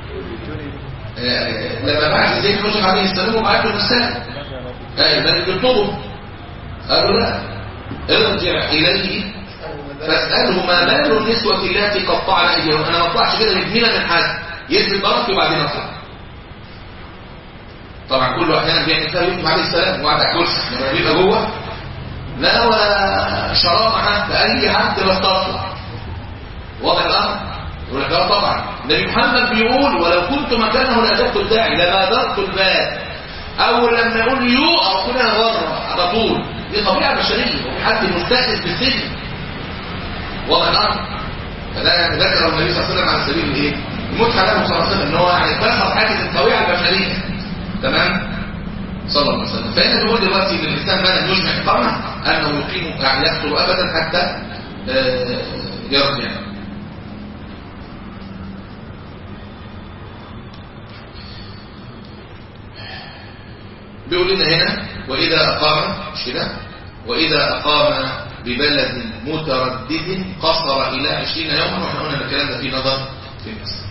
لما بعث زيد يوسف عليه السلام وبعت له رساله اي الملك يطلبه قالوا لا ارجع اليه فاساله ما بال النسوه التي قطعن ايديهم انا ما اطلعش كده مدمنه من حد يثبت بركتي وبعدين اطلع طبعا كله احيانا بيعمل فيها يوسف عليه السلام وقعد على الكرسي لما بيبقى جوه لا ولا شرامه حتى اي حد بس تطلع واضح الامر يقول لك اه طبعا النبي محمد بيقول ولو كنت مكانه لادبت الداعي لبادرت الباب اول لما يقول يو او كلها بره على طول دي طبيعه بشريه وفي حد مستانس بالسجن واضح الامر فده يعني ذكر النبي صلى الله عليه وسلم على سبيل الايه؟ المتعه له صلى الله عليه وسلم ان هو يعني كسر حاجز الطبيعه البشريه تمام صلى الله عليه وسلم فهنا بيقول دلوقتي ان الانسان ما لم يجمع اقامه انه يقيم يعني يقتل ابدا حتى يرجع بيقول لنا هنا واذا اقام مش كده واذا اقام ببلد متردد قصر الى 20 يوما واحنا قلنا الكلام ده في نظر في الناس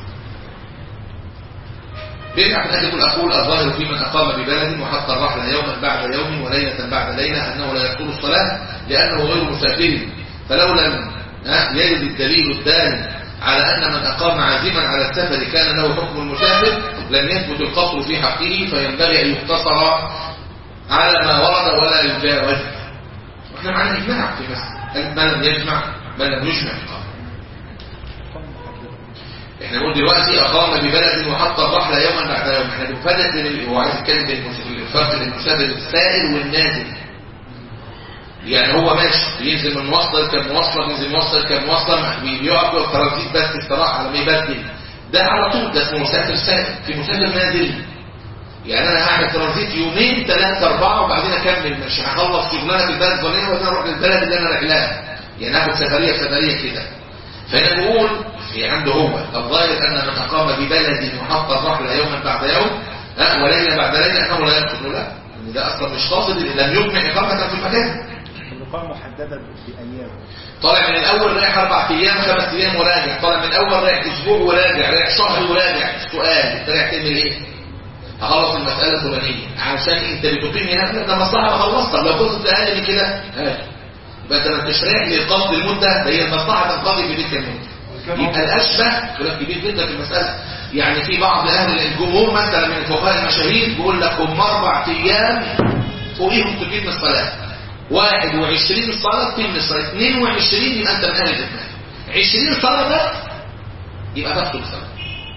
بيرجع في الاخر يقول اقول الظاهر في من اقام ببلد وحتى الرحل يوما بعد يوم وليله بعد ليله انه لا يقتل الصلاه لانه غير مسافر فلو لم يجد الدليل الدال على ان من اقام عازما على السفر كان له حكم المسافر لم يثبت القصر في حقه فينبغي ان يقتصر على ما ورد ولا يجاوز واحنا معنا اجماع في مسألة من لم يجمع من لم يجمع اقامه احنا نقول دلوقتي اقام ببلد وحط الرحله يوما بعد يوم احنا بنفرق بين هو عايز يتكلم بين الفرق بين المسافر السائر والنازل يعني هو ماشي بينزل من مواصله يركب مواصله بينزل مواصله يركب مواصله بيقف له ترانزيت بس استراحه على ما يبدل ده على طول ده اسمه مسافر سائر في مسافر نازل يعني انا هعمل ترانزيت يومين ثلاثه اربعه وبعدين اكمل مش هخلص شغلانه في البلد الفلانيه وبعدين اروح للبلد اللي انا رايح لها يعني اخد سفريه سفريه كده فانا بقول في عنده هو الظاهر ان من اقام ببلد وحط الرحله يوما بعد يوم ها وليله بعد ليله انه لا يدخل لا ان ده اصلا مش قاصد لم يجمع اقامه في المكان الاقامه محدده بايام طالع من الاول رايح اربع ايام خمس ايام وراجع طالع من الاول رايح اسبوع وراجع رايح شهر وراجع السؤال انت رايح تعمل ايه هخلص المساله الفلانيه عشان انت بتقيم هنا ده مصلحه خلصتها لو كنت اقل من كده ها يبقى انت ما انتش رايح لقصد المده ده هي المصلحه تنقضي في تلك المده يبقى الاشبه خلاف كبير جدا في المساله يعني في بعض اهل الجمهور مثلا من الفقهاء المشاهير بيقول لك هم اربع ايام فوقيهم تقيم الصلاه 21 صلاه تتم الصلاه 22 يبقى انت من اهل الاتمام 20 صلاه بس يبقى تاخد الصلاه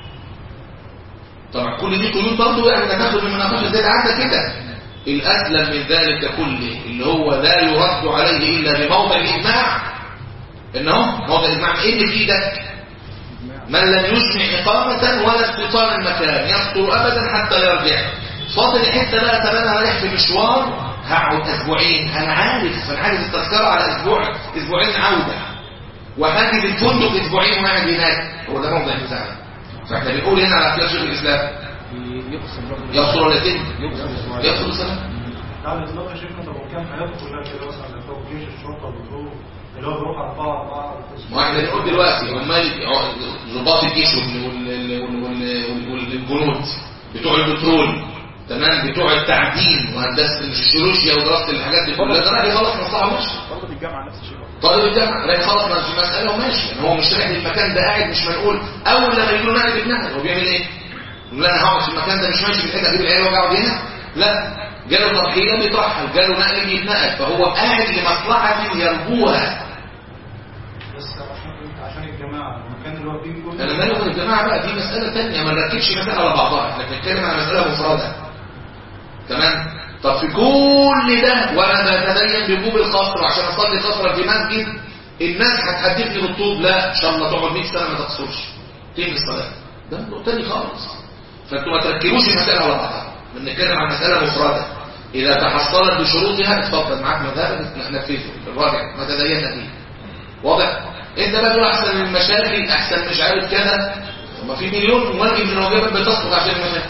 طبعا كل دي قيود برضه يعني انك تاخد من مناقشه زي العاده كده الاسلم من ذلك كله اللي هو لا يرد عليه الا بموضع الاجماع انه موضع الاجماع ايه اللي في ايدك من لم يسمع اقامه ولا استيطان المكان يخطر ابدا حتى يرجع فاضل الحته بقى طب انا رايح في مشوار هقعد اسبوعين انا عارف انا عارف التذكره على اسبوع اسبوعين عوده وهاجي الفندق اسبوعين وقاعد هناك هو ده موضع النزاع فاحنا بنقول هنا على اختلاف شيخ الاسلام يقسم برضه يقصر ولا يتم يقسم اسبوعين يقصر الصلاه على اطلاق يا شيخنا طب وكان حياته كلها كده مثلا اللي هو جيش الشرطه والدكتور اللي هو بيروح اربعه اربعه ما احنا بنقول دلوقتي هم ضباط الجيش وال- وال- وال- وال- والجنود بتوع البترول تمام بتوع التعدين وهندسه الجيولوجيا ودراسه الحاجات دي كلها ده راح يخلص مصلحه ماشي برضه في الجامعه نفس الشيء برضه. طالب الجامعه رايح يخلص من المساله وماشي يعني هو مش رايح للمكان ده قاعد مش منقول اول لما يجي له نقل بيتنقل هو بيعمل ايه؟ يقول لا انا هقعد في المكان ده مش ماشي بالحته اجيب العيال واقعد هنا لا جاله ترحيله بيترحل جاله نقل بيتنقل فهو قاعد لمصلحه يرجوها بس عشان عشان الجماعه المكان اللي هو فيه كله انا مالي يا جماعه بقى دي مساله ثانيه ما نركبش مساله على بعضها احنا بنتكلم على مساله مفرده تمام طب في كل ده وانا بتدين بوجوب القصر عشان اصلي قصرا في مسجد الناس هتحدفني بالطوب لا ان شاء الله تقعد 100 سنه ما تقصرش تنهي الصلاه ده موضوع تاني خالص فانتوا ما تركبوش المساله على بعضها بنتكلم عن مساله مفرده اذا تحصلت بشروطها اتفضل معاك مذهب نفذه الراجع ما تدينا فيه واضح انت بقى تقول احسن من المشاكل احسن مش عارف كذا ما في مليون واجب من الواجبات بتسقط عشان المشاكل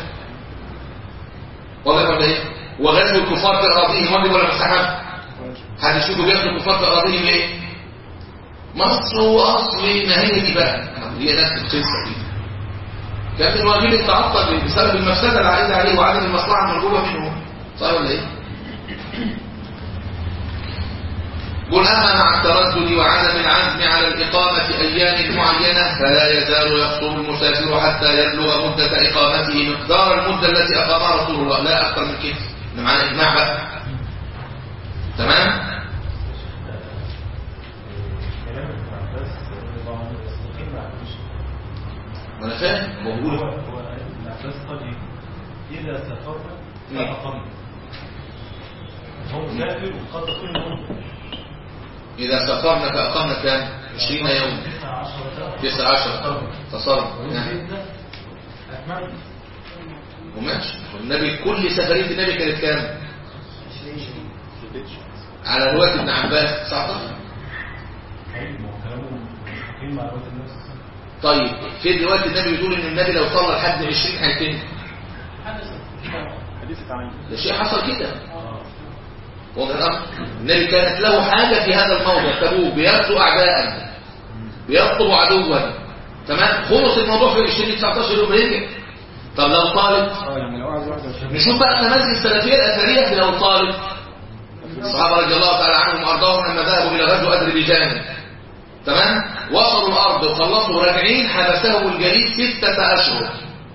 واضح ولا ايه وغزو الكفار في اراضيهم واجب ولا مستحب حد يشوفوا بياخدوا الكفار في اراضيهم ليه مصر واصل ما هي دي بقى هي نفس القصه دي كان الواجب يتعطل بسبب المفسده العائده عليه وعدم المصلحه المرجوه منه صح ولا ايه قل أما مع التردد وعدم العزم على الإقامة أيام معينة فلا يزال يخطب المسافر حتى يبلغ مدة إقامته مقدار المدة التي أقامها رسول الله لا أكثر من كده إحنا معانا إجماع بقى تمام كلام ابن عباس رضي الله عنه يستقيم على الوجه. وأنا فاهم هو بقول هو ابن عباس قال ايه؟ إذا سافرنا نعم. فأقمنا. هو مسافر وقد تكون مدة إذا سافرنا فأقمنا كام 20 يوم 19 19 تصرف نعم والمدة أكملنا وماشي والنبي كل سفرية النبي كانت كام على رواية ابن عباس 19 علم وكلامه مستقيم مع رواية النفس طيب في رواية النبي بيقول إن النبي لو صلى لحد 20 هيتم حديث التعين ده شيء حصل كده واضح الامر النبي كانت له حاجه في هذا الموضع تبوك بيغزو اعداء بيخطب عدوا تمام خلص الموضوع في 20 19 يوم رجع طب لو طالب اه يعني لو قعد 21 نشوف بقى النماذج السلفيه الاثريه في لو طالب الصحابه رضي الله تعالى عنهم وارضاهم لما ذهبوا الى غزو اذربيجان تمام وصلوا الارض وخلصوا راجعين حبسهم الجليد سته اشهر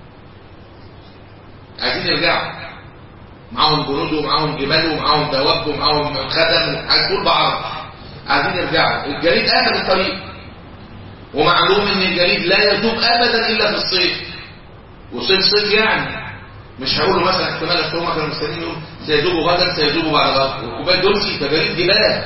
عايزين يرجعوا معاهم جنود ومعاهم جمال ومعاهم دواب ومعاهم خدم وحاجات طول بعض عايزين يرجعوا الجليد قفل الطريق ومعلوم ان الجليد لا يذوب ابدا الا في الصيف وصيف صيف يعني مش هقول له مثلا احتمال اصل هم كانوا مستنيين يقول سيذوبوا غدا سيذوبوا بعد غد والكوبايه دول ده جليد جبال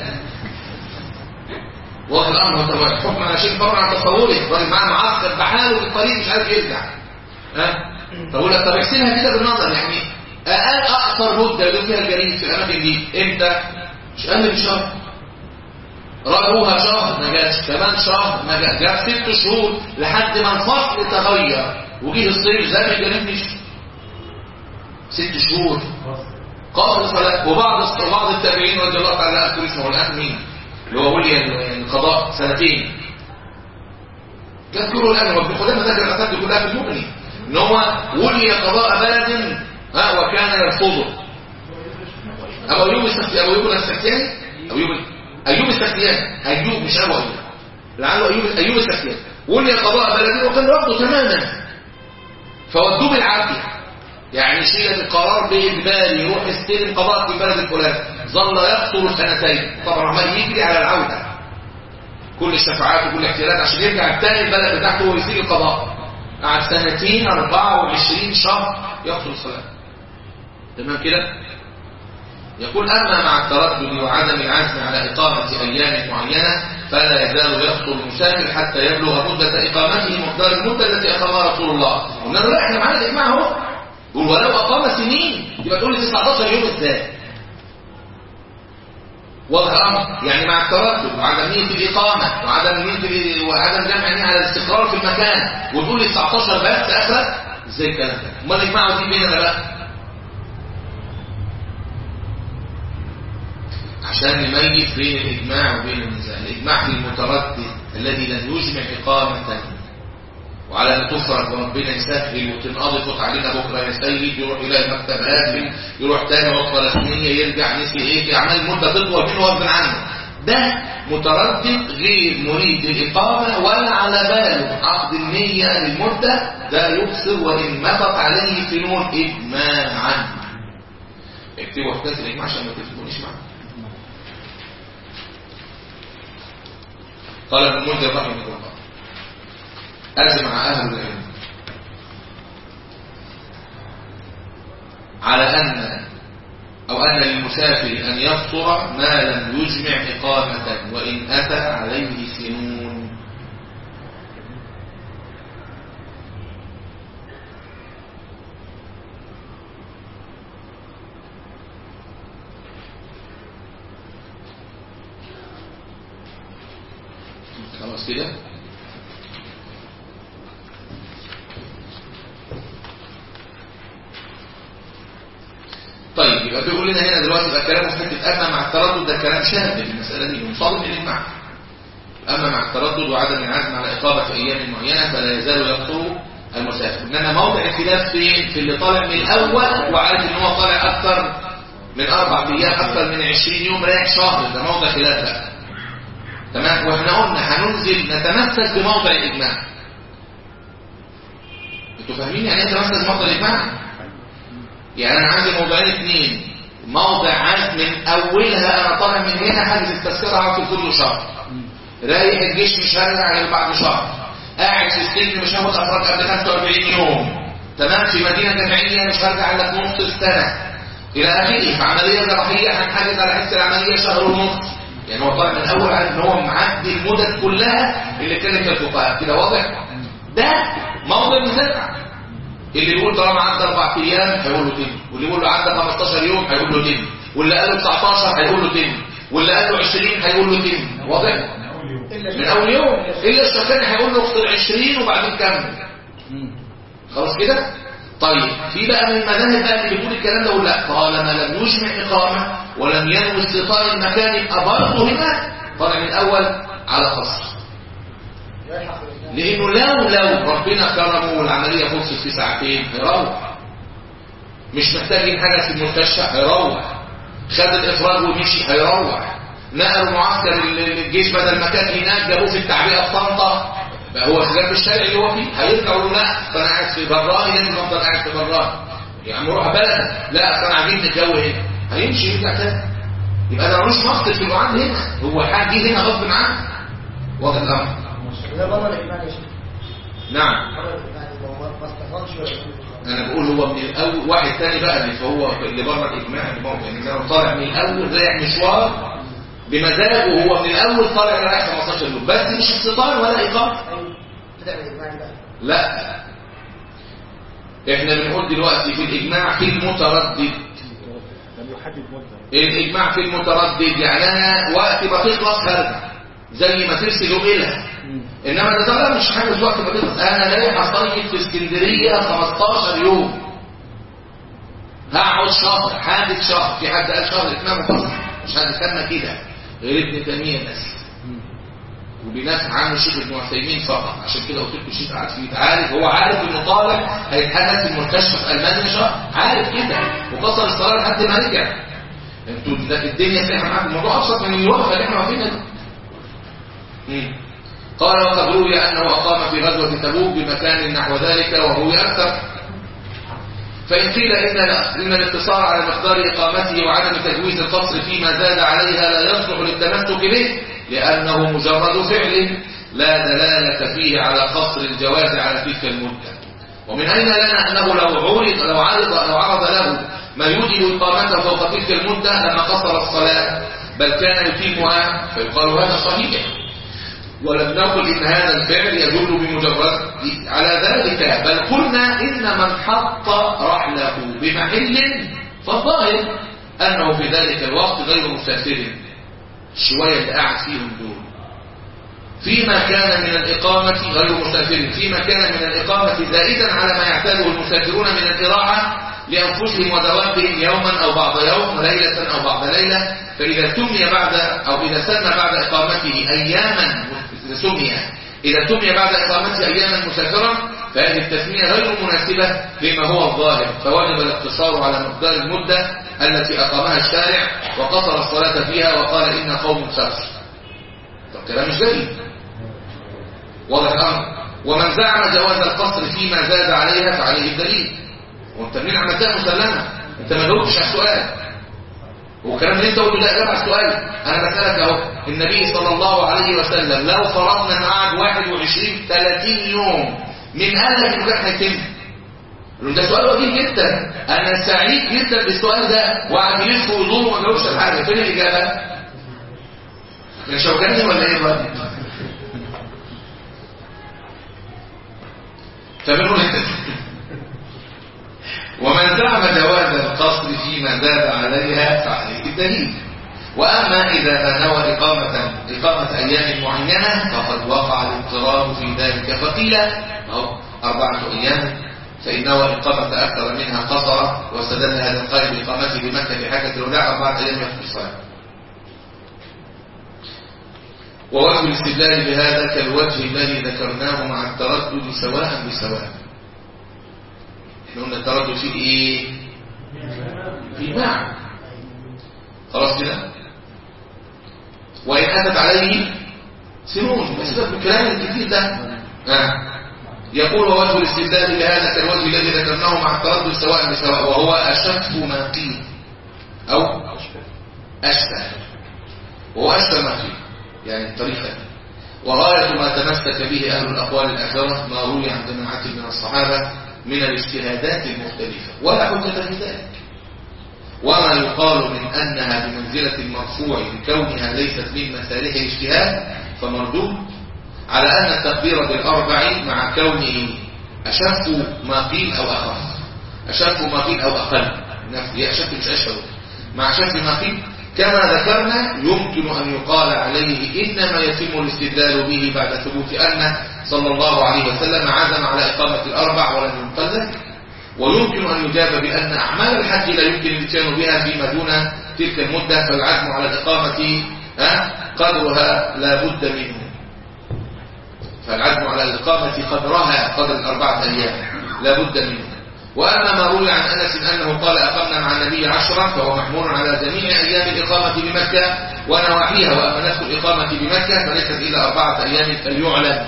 واضح الامر طب الحكم على شيء فرع عن تصوره الراجل معاه معسكر بحاله في الطريق مش عارف يرجع ها طب اقول لك طب احسبها كده بالنظر يعني اقل اقصر مده يدوم فيها الجليد في الاماكن دي امتى مش اقل من شهر رأوها شهر ما جاتش كمان شهر ما جاتش جاب ست شهور لحد ما الفصل تغير وجه الصيف زي ما الجليد مشي ست شهور قاصر الصلاة وبعض وبعض التابعين رضي الله تعالى اذكر اسمه الان مين اللي هو ولي القضاء سنتين تذكروا الان وابن خدامه ذكر الاسباب دي كلها في المغني ان هو ولي قضاء بلد ها وكان يرفضه ابو ايوب السختياني ابو ايوب السختياني ابو ايوب ايوب السختياني ايوب مش ابو ايوب لعله ايوب ايوب السختياني ولي قضاء بلد وكان رفضه تماما فودوه بالعافيه يعني شيل القرار باجباري يروح يستلم قضاء في البلد الفلاني ظل يقصر سنتين طبعا عمال يجري على العوده كل الشفاعات وكل الاحتيالات عشان يرجع تاني البلد بتاعته ويسيب القضاء قعد سنتين 24 شهر يقصر الصلاه تمام كده يقول أما مع التردد وعدم العزم على إقامة أيام معينة فلا يزال يخطر المسافر حتى يبلغ مدة إقامته مقدار المدة التي أقامها رسول الله قلنا له لا احنا معانا الإجماع اهو يقول ولو أقام سنين يبقى تقول لي 19 يوم ازاي واضح الأمر يعني مع التردد وعدم نية الإقامة وعدم نية وعدم جمع نية على الاستقرار في المكان وتقول لي 19 بس آخرك ازاي الكلام ده؟ أمال الإجماع دي بيننا بقى عشان نميز بين الإجماع وبين النزاع الإجماع في المتردد الذي لن يجمع إقامة وعلى أن تفرج وربنا يسهل وتنقضفت علينا بكرة يا سيد يروح إلى المكتب قافل يروح تاني وقت رسمية يرجع نسي إيه عمال المدة تطول منه غصب عنه ده متردد غير مريد الإقامة ولا على باله عقد النية للمدة ده يبصر وإن مضت عليه سنون إجماعا اكتبوا حكاية الإجماع عشان ما تفتونيش معاه قال ابن المنذر رحمه الله أجمع أهل العلم على أن أو أن للمسافر أن يفطر ما لم يجمع إقامة وإن أتى عليه سنون خلاص كده طيب يبقى بيقول لنا هنا دلوقتي يبقى كلامه في حته اما مع التردد ده كلام شاذ في المساله دي ومصادم للاجماع اما مع التردد وعدم العزم على اقامه ايام معينه فلا يزال يقصر المسافر انما موضع الخلاف فين في اللي طالع من الاول وعارف ان هو طالع اكثر من اربع ايام اكثر من 20 يوم رايح شهر ده موضع خلاف بقى تمام واحنا قلنا هننزل نتمسك بموضع الاجماع انتوا فاهمين يعني ايه نتمسك بموضع الاجماع يعني انا عندي موضوعين اثنين موضع عاد من اولها انا طالع من هنا حاجز التذكره على كل شهر رايح الجيش مش هرجع غير بعد شهر قاعد في السجن مش هاخد افراج قبل 45 يوم تمام في مدينه جامعيه مش هرجع الا في نص السنه الى اخره في عمليه جراحيه هنحجز على حس العمليه شهر ونص يعني هو طالع من الاول عارف ان هو معدي المدد كلها اللي كانت الفقهاء كده واضح ده موضع المسافه اللي بيقول طالما عدى اربع ايام هيقول له تاني واللي يقول له عدى 15 يوم هيقول له تاني واللي قال له 19 هيقول له تاني واللي قال له 20 هيقول له تاني واضح من اول يوم الا الشافعي هيقول له اختار 20 وبعدين كمل خلاص كده طيب في بقى من المذاهب بقى اللي بيقول الكلام ده ولا لا طالما لم يجمع اقامه ولم ينوي استيطان المكان يبقى برضه هنا طالع من الاول على قصر لانه لو لو ربنا كرمه والعمليه خلصت في ساعتين هيروح مش محتاجين حاجه في المستشفى هيروح خد الافراج ومشي هيروح نقلوا معسكر الجيش بدل ما كان هناك جابوه في التعبئه في طنطا بقى هو خلاف الشارع اللي هو فيه هيرجع يقول لا فانا قاعد في براني لازم افضل قاعد في براني يا عم روح بلدك لا اصل انا عاجبني الجو هنا هيمشي يرجع تاني يبقى ده ملوش مقصد في المعاد هنا هو حاج جه هنا غصب عنه واضح الامر ده بره الإجماع يا شيخ نعم بره الإجماع هو ما استفادش ولا انا بقول هو من الاول واحد تاني بقى اللي فهو اللي بره الاجماع اللي موضع يعني لو طالع من الاول رايح مشوار بمزاجه هو من الاول طالع رايح 15 يوم بس مش استطاع ولا اقامه كده الإجماع بقى لا احنا بنقول دلوقتي في الاجماع في المتردد لم يحدد مدة الاجماع في المتردد يعني انا وقت ما تخلص هرجع زي ما ترسل إلها انما ده طبعا مش حاجه وقت ما تخلص انا رايح اصيف في اسكندريه 15 يوم هقعد شهر حادث شهر في حد قال شهر اتمام فصل مش هنستنى كده غير ابن تيميه بس وبينافع عنه الشيخ ابن عثيمين فقط عشان كده قلت لكم الشيخ قاعد فيه عارف هو عارف انه طالع هيتحدث في المستشفى في المانيا شهر عارف كده وقصر الصلاه لحد ما رجع انتوا ده الدنيا سايحه معاكم الموضوع ابسط من الوقفه اللي احنا واقفينها دي مم. قال وقد روي انه اقام في غزوه تبوك بمكان نحو ذلك وروي اكثر فإن قيل إن إن الاقتصار على مقدار إقامته وعدم تجويز القصر فيما زاد عليها لا يصلح للتمسك به لأنه مجرد فعل لا دلالة فيه على قصر الجواز على تلك المدة ومن أين لنا أنه لو عرض لو عرض لو عرض له ما يوجب إقامته فوق تلك المدة لما قصر الصلاة بل كان يتيمها فيقال هذا صحيح ولم نقل إن هذا الفعل يدل بمجرد على ذلك بل قلنا إن من حط رحله بمحل فالظاهر أنه في ذلك الوقت غير مسافر الشوية اللي قاعد فيهم دول فيما كان من الإقامة غير مسافر فيما كان من الإقامة زائدا على ما يعتاده المسافرون من الإراحة لأنفسهم ودوابهم يوما أو بعض يوم ليلة أو بعض ليلة فإذا سمي بعد أو إذا سمى بعد إقامته أياما إذا سمي إذا سمي بعد إقامته أياما مسافرا فهذه التسمية غير مناسبة لما هو الظاهر فوجب الاقتصار على مقدار المدة التي أقامها الشارع وقصر الصلاة فيها وقال إن قوم سفر طب كلام مش جديد واضح الأمر ومن زعم جواز القصر فيما زاد عليها فعليه الدليل وانت منين عملتها مسلمة انت ما جاوبتش على السؤال والكلام اللي انت قلته ده اجابه على السؤال انا بسالك اهو النبي صلى الله عليه وسلم لو فرضنا ان قعد 21 30 يوم من اهلك انه كان هيتم ده سؤال وجيه جدا انا سعيد جدا بالسؤال ده وقعد يلف ويدور وما جاوبش على حاجه فين الاجابه؟ من شوكاني ولا ايه بقى؟ فبنقول انت ومن زعم جواز القصر فيما زاد عليها فعليه الدليل وأما إذا نوى إقامة, إقامة أيام معينة فقد وقع الاضطراب في ذلك فقيل أو أربعة أيام فإن نوى إقامة أكثر منها قصر واستدل هذا القائل بإقامته بمكة في حاجة الوداع أربعة أيام يخفي الصلاة ووجه الاستدلال بهذا كالوجه الذي ذكرناه مع التردد سواء بسواء احنا قلنا التردد فيه ايه في معنى خلاص كده وإن أتت عليه سنون بس ده الكلام الكثير ده آه. يقول وجه الاستدلال بهذا كالوجه الذي ذكرناه مع التردد سواء بسواء وهو أشف ما قيل أو أشبه وهو أشبه ما قيل يعني طريقة وغاية ما تمسك به أهل الأقوال الآخرة ما روي عن جماعة من الصحابة من الاجتهادات المختلفة ولا حجة في ذلك وما يقال من أنها بمنزلة المرفوع لكونها ليست من مسالح الاجتهاد فمردود على أن التقدير بالأربع مع كونه أشف ما قيل أو أخف أشف ما قيل أو أقل هي أشف مش أشهر مع أشف ما قيل كما ذكرنا يمكن أن يقال عليه إنما يتم الاستدلال به بعد ثبوت أن صلى الله عليه وسلم عزم على إقامة الأربع ولم ينقذ ويمكن أن يجاب بأن أعمال الحج لا يمكن الاتيان بها فيما دون تلك المدة فالعزم على الإقامة قدرها لا بد منه فالعزم على الإقامة قدرها قدر الأربعة أيام لا بد منه وأما ما روي عن أنس أنه قال أقمنا مع النبي عشرا فهو محمول على جميع أيام الإقامة بمكة ونواحيها وأما نفس الإقامة بمكة فليست إلا أربعة أيام فليعلم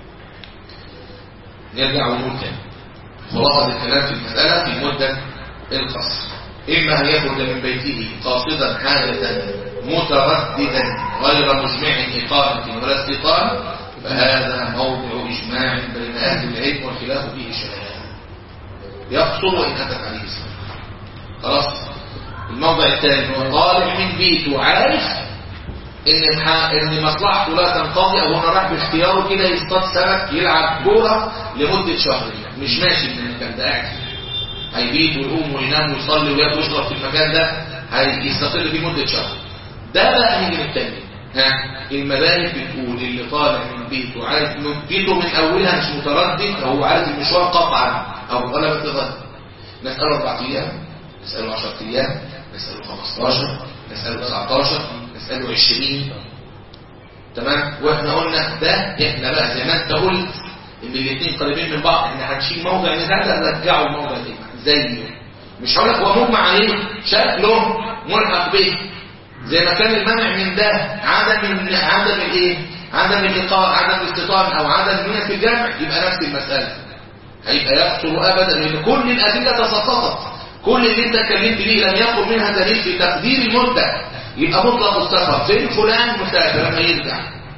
نرجع ونقول تاني خلاصة الكلام في المسألة في مدة القصر إما أن يخرج من بيته قاصدا حالة مترددا غير مجمع إقامة ولا استيطان فهذا موضع إجماع بين أهل العلم والخلاف فيه شهادة يقصر وإن أتت عليه السلام خلاص الموضع الثاني هو طالع من بيته عارف ان ان مصلحته لا تنقضي او هنا راح باختياره كده يصطاد سمك يلعب كوره لمده شهر مش ماشي من المكان ده قاعد هيبيت ويقوم وينام ويصلي وياكل ويشرب في المكان ده هيستقل فيه مده شهر ده بقى نيجي نتكلم ها المذاهب بتقول اللي طالع من بيته عارف بيته من اولها مش متردد هو عارف المشوار قطعا او غلبة الظن نسأله أربع أيام نسأله 10 أيام نسأله 15 نسأله 19 نسأله 20 تمام واحنا قلنا ده احنا بقى زي ما انت قلت ان الاثنين قريبين من بعض احنا هنشيل موضع من ده نرجعه الموضع ده زيه مش هقول لك هو مجمع عليه شكله ملحق به زي ما كان المنع من ده عدم من عدم الايه عدم الايقاع عدم الاستيطان او عدم نية الجمع يبقى نفس المسألة هيبقى يقتل ابدا لان كل الادله تساقطت كل اللي انت اتكلمت بيه لم يكن منها دليل في تقدير المده يبقى مطلق السفر فين فلان مسافر لما يرجع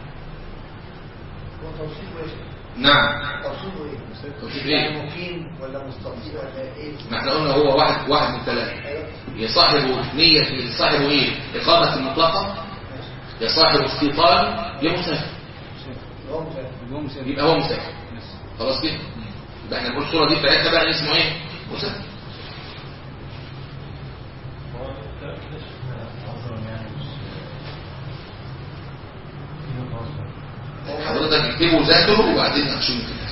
هو توصيفه ايه؟ نعم توصيفه ايه؟ توصيف يعني ايه مقيم ولا مستقيم ولا ايه؟ ما احنا قلنا هو واحد واحد من ثلاثه ايوه يصاحب نية يصاحب ايه اقامه المطلقه يصاحب استيطان يا مسافر هو مسافر يبقى هو مسافر خلاص كده يبقى احنا نقول الصوره دي بتاعتها بقى اسمه ايه مسافر هو كده كده شفنا عذرا يعني مش كده عذرا. حضرتك اكتبه وذاكره وبعدين نقشوه كده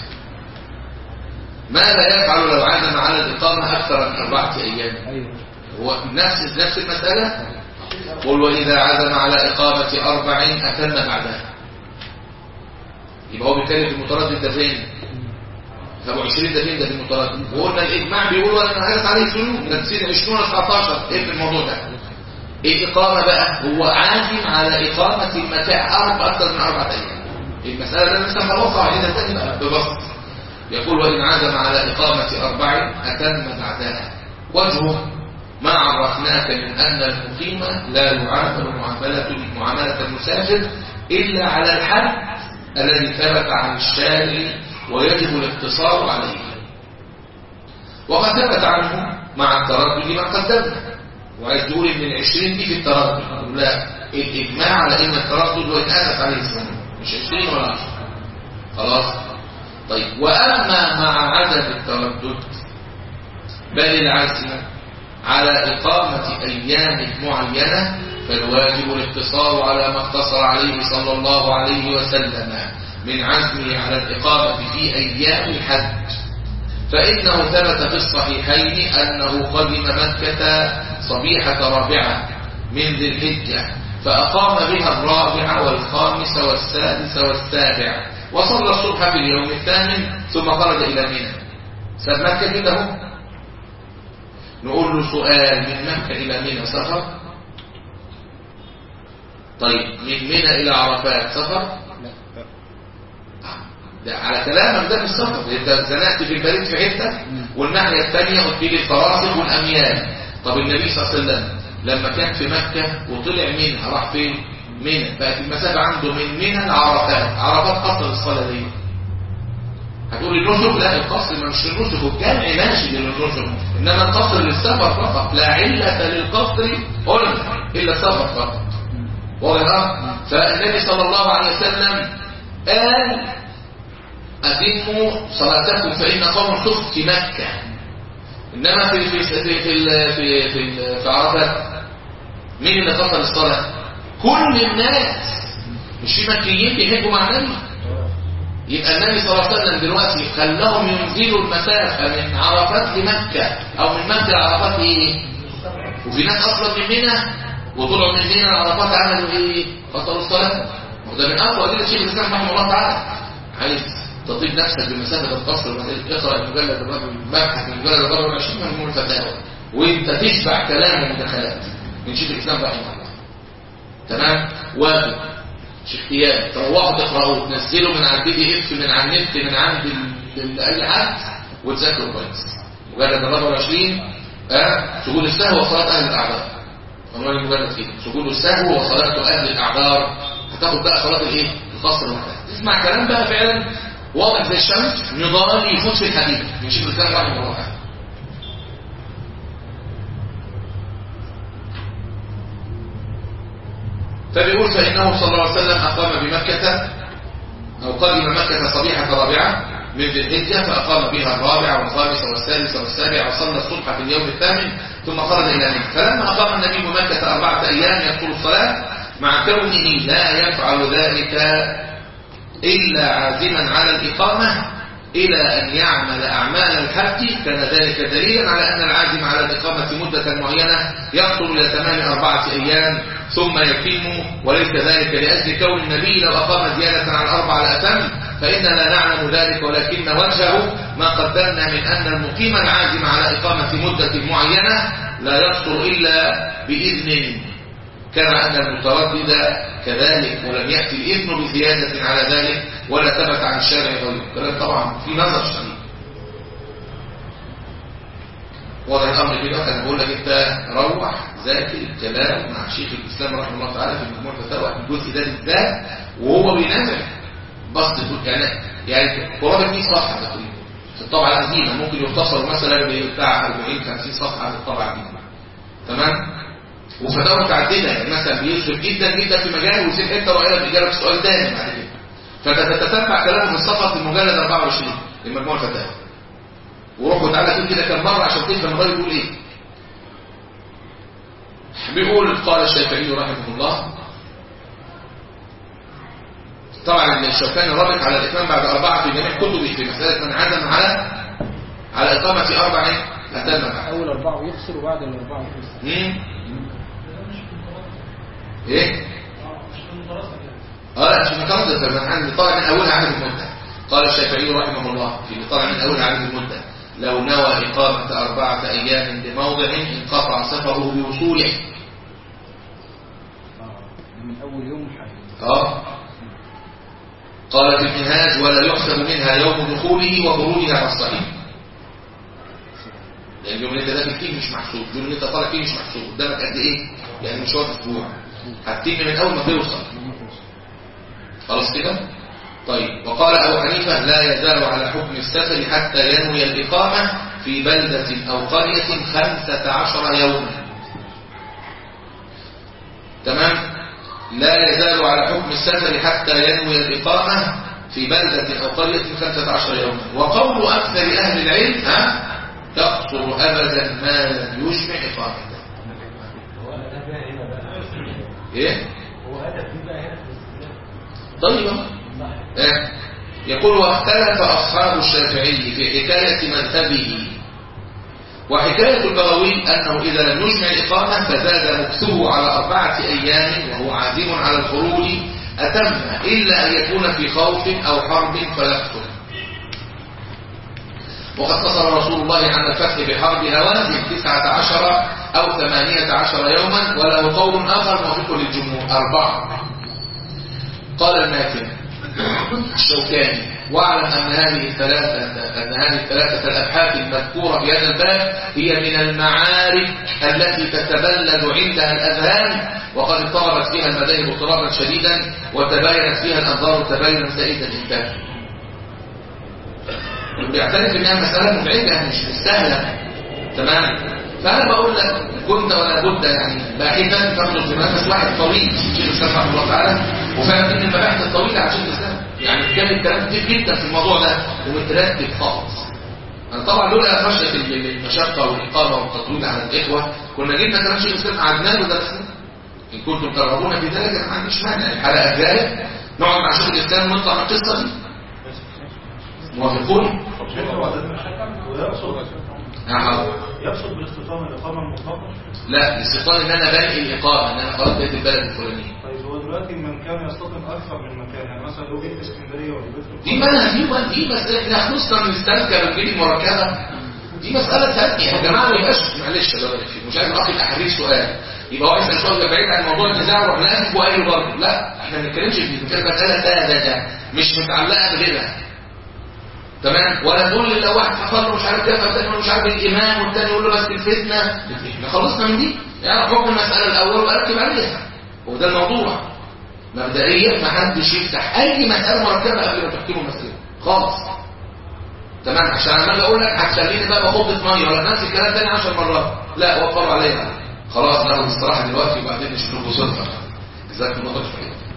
ماذا يفعل لو عزم على الإقامة أكثر من أربعة أيام هو نفس نفس المسألة قل وإذا عزم على إقامة أربع أتم بعدها يبقى هو بيتكلم في المتردد ده فين؟ 27 ده فين ده في المتردد وقلنا الإجماع بيقول أنا هلت عليه سنون ده نسيت 20 ولا 19 إيه في الموضوع ده؟ الإقامة بقى هو عازم على إقامة المتاع أربع أكثر من أربعة أيام المسألة ده لسه خلاص عايزة تاني بقى ببسط يقول وإن عزم على إقامة أربع أتم بعدها وجهه ما عرفناك من أن المقيم لا يعامل معاملة معاملة المسافر إلا على الحد الذي ثبت عن الشارع ويجب الاقتصار عليه وقد ثبت عنه مع التردد ما قدمنا وعايز تقول ان العشرين دي في التردد نقول لا الاجماع على ان التردد وان اسف عليه السنه مش 20 ولا 10 خلاص طيب واما مع عدم التردد بل العزم على اقامه ايام معينه فالواجب الاقتصار على ما اقتصر عليه صلى الله عليه وسلم من عزمه على الاقامه في ايام الحج فإنه ثبت في الصحيحين أنه قدم مكة صبيحة رابعة من ذي الحجة فأقام بها الرابع والخامس والسادس والسابع وصلى الصبح في اليوم الثامن ثم خرج إلى منى ساب مكة كده اهو نقول له سؤال من مكة إلى منى سفر طيب من منى إلى عرفات سفر ده على كلامك ده مش سفر انت زنقت في البريد في حته والناحيه الثانيه قلت لي الفراسخ والاميال طب النبي صلى الله عليه وسلم لما كان في مكه وطلع منها راح فين؟ منى بقت المسافه عنده من منى لعرفات عرفات قصر الصلاه دي هتقول النسك لا القصر ما مش النسك والجمع ماشي للنسك انما القصر للسفر فقط لا عله للقصر قلنا الا السفر فقط واضح فالنبي صلى الله عليه وسلم قال أتموا صلاتكم فإن قوم خف في مكة إنما في في في في في, في, في, في عرفات مين اللي قصر الصلاة؟ كل الناس مش في مكيين بيحبوا مع النبي يبقى النبي صلى الله عليه وسلم دلوقتي خلاهم ينزلوا المسافة من عرفات لمكة أو من مكة لعرفات إيه؟ وفي ناس أصلا من منى وطلعوا من منى لعرفات عملوا إيه؟ قصروا الصلاة وده من أقوى أدلة شيخ الإسلام رحمه الله تعالى عايز تطيب نفسك بمسافة القصر وبعدين اقرأ المجلد الرابع مبحث من المجلد الرابع والعشرين من مجموع الفتاوى وانت تشبع كلام المدخلات من شيخ الاسلام رحمه الله تمام واجب مش اختيار تروحوا تقرأوه تنزلوا من على البي دي اف من على النت من عند ال- ال- اي حد وتذاكروا كويس مجلد الرابع والعشرين اه سجود السهو وصلاة اهل الاعذار عنوان المجلد كده سجود السهو وصلاة اهل الاعذار هتاخد بقى صلاة الايه القصر لوحدها تسمع كلام بقى فعلا واضح زي الشمس نضال يفوت في الحديث من شيخ الاسلام رحمه الله تعالى فبيقول فإنه صلى الله عليه وسلم أقام بمكة أو قدم مكة صبيحة رابعة من ذي الحجة فأقام بها الرابع والخامس والسادس والسابع وصلى الصبح في اليوم الثامن ثم خرج إلى منى فلما أقام النبي بمكة أربعة أيام يدخل الصلاة مع كونه لا يفعل ذلك إلا عازما على الإقامة إلى أن يعمل أعمال الحج كان ذلك دليلا على أن العازم على الإقامة مدة معينة يقصر إلى تمام أربعة أيام ثم يتم وليس ذلك لأجل كون النبي لو أقام زيادة عن أربعة لأتم فإننا لا نعلم ذلك ولكن وجهه ما قدمنا من أن المقيم العازم على إقامة مدة معينة لا يقصر إلا بإذن كما أن المتردد كذلك ولم يأتي الإذن بزيادة على ذلك ولا ثبت عن الشارع غيره كلام طبعا في نظر شديد واضح الامر كده انا بقول لك انت روح ذاكر الكلام مع شيخ الاسلام رحمه الله تعالى في مجموع الفتاوى الجزء ده بالذات وهو بينازع بسط تقول يعني يعني قرابه 100 صفحه تقريبا في الطبعه القديمه ممكن يختصر مثلا بتاع 40 50 صفحه في الطبعه القديمه تمام وفتاوى متعدده يعني مثلا بيصرف جدا جدا في مجال ويسيب حته رائعه في اجابه في سؤال ثاني بعد كده فانت تتتبع كلامه في الصفحه في المجلد 24 لمجموع الفتاوى وروح وتعالى تقول كده كم مرة عشان تفهم الراجل بيقول ايه بيقول قال الشافعي رحمه الله طبعا الشوكاني رابط على الإتمام بعد أربعة في جميع كتبه في مسألة من عزم على على إقامة أربع أتم بعد أول أربعة ويخسر وبعد الأربعة يخسر مم. ايه مش في المدرسة كده اه لا مش متردد في المنحنى طالع من اولها عدد المده قال الشافعي رحمه الله في طالع من اولها عدد المده لو نوى اقامه اربعه ايام بموضع انقطع سفره بوصوله من أول يوم حاجة اه قال في المنهاج ولا يحسب منها يوم دخوله وخروجه على الصحيح يعني اليوم اللي انت داخل فيه مش محسوب اليوم اللي انت طالع فيه مش محسوب قدامك قد ايه يعني مش وقت اسبوع هتتم من اول ما توصل خلاص كده طيب وقال أبو حنيفة لا يزال على حكم السفر حتى ينوي الإقامة في بلدة أو قرية خمسة عشر يوما تمام لا يزال على حكم السفر حتى ينوي الإقامة في بلدة أو قرية خمسة عشر يوما وقول أكثر أهل العلم ها يقصر أبدا ما لم يشبع إقامته هو هدف بقى هنا بقى إيه؟ هو هدف دي بقى هنا في الاستدلال طيب صح إيه؟ يقول واختلف أصحاب الشافعي في حكاية مذهبه وحكاية البغوي أنه إذا لم يجمع الإقامة فزاد مكثه على أربعة أيام وهو عازم على الخروج أتم إلا أن يكون في خوف أو حرب فيقتل وقد قصر رسول الله عن الفتح بحرب هوازن تسعة عشر أو ثمانية عشر يوما وله قول آخر موافق للجمهور أربعة قال الماتن الشوكاني واعلم أن هذه الثلاثة أن هذه الثلاثة الأبحاث المذكورة في هذا الباب هي من المعارف التي تتبلد عندها الأذهان وقد اضطربت فيها المذاهب اضطرابا شديدا وتباينت فيها الأنظار تباينا سائدا الإنتاج بيعترف انها مسألة مبعدة مش سهلة تمام فأنا بقول لك كنت ولا بد يعني باحثا تخرج في نفس واحد طويل شيخ الإسلام رحمه الله تعالى وفعلا ان المباحث الطويلة عشان الإسلام يعني كان الكلام كتير جدا في الموضوع ده ومترتب خالص أنا طبعا لولا خشية المشقة والإقامة والتطويل على الإخوة كنا جبنا كلام شيخ الإسلام قعدناه ودرسناه إن كنتم ترغبون في ذلك أنا ما عنديش مانع الحلقة الجاية نقعد مع شيخ الإسلام ونطلع من القصة دي موافقون؟ ويقصد نعم يقصد بالاستقامة الإقامة المطلقة لا الاستيطان ان انا بنقل الاقامه ان انا خلاص بقيت البلد الفلانيه طيب هو دلوقتي من كان يستقم أكثر من مكان يعني مثلا لو جيت اسكندرية ولا جيت دي بقى دي بقى دي بس احنا خلصنا من السلكه والجيل المركبه دي مساله ثانيه يا جماعه ما يبقاش معلش الله يبارك فيك مش عايز اخد احريك سؤال يبقى هو يسال سؤال بعيد عن موضوع النزاع ويروح لافف وقايل برضه لا احنا ما بنتكلمش في بنتكلم مساله ثابته مش متعلقه بغيرها تمام ولا تقول لي لو واحد حصل له مش عارف كده فالتاني مش عارف الامام والتاني يقول له بس الفتنه احنا خلصنا من دي يعني حكم المساله الاول واركب عليها وده الموضوع مبدئيا ما حدش يفتح اي مساله مركبه قبل ما تحكمه مساله خالص تمام عشان لما اجي اقول لك هتخليني بقى بخض ميه ولا نفس الكلام تاني 10 مرات لا وفروا عليا خلاص ناخد استراحه دلوقتي وبعدين نشوف لكم صدفه جزاكم الله خير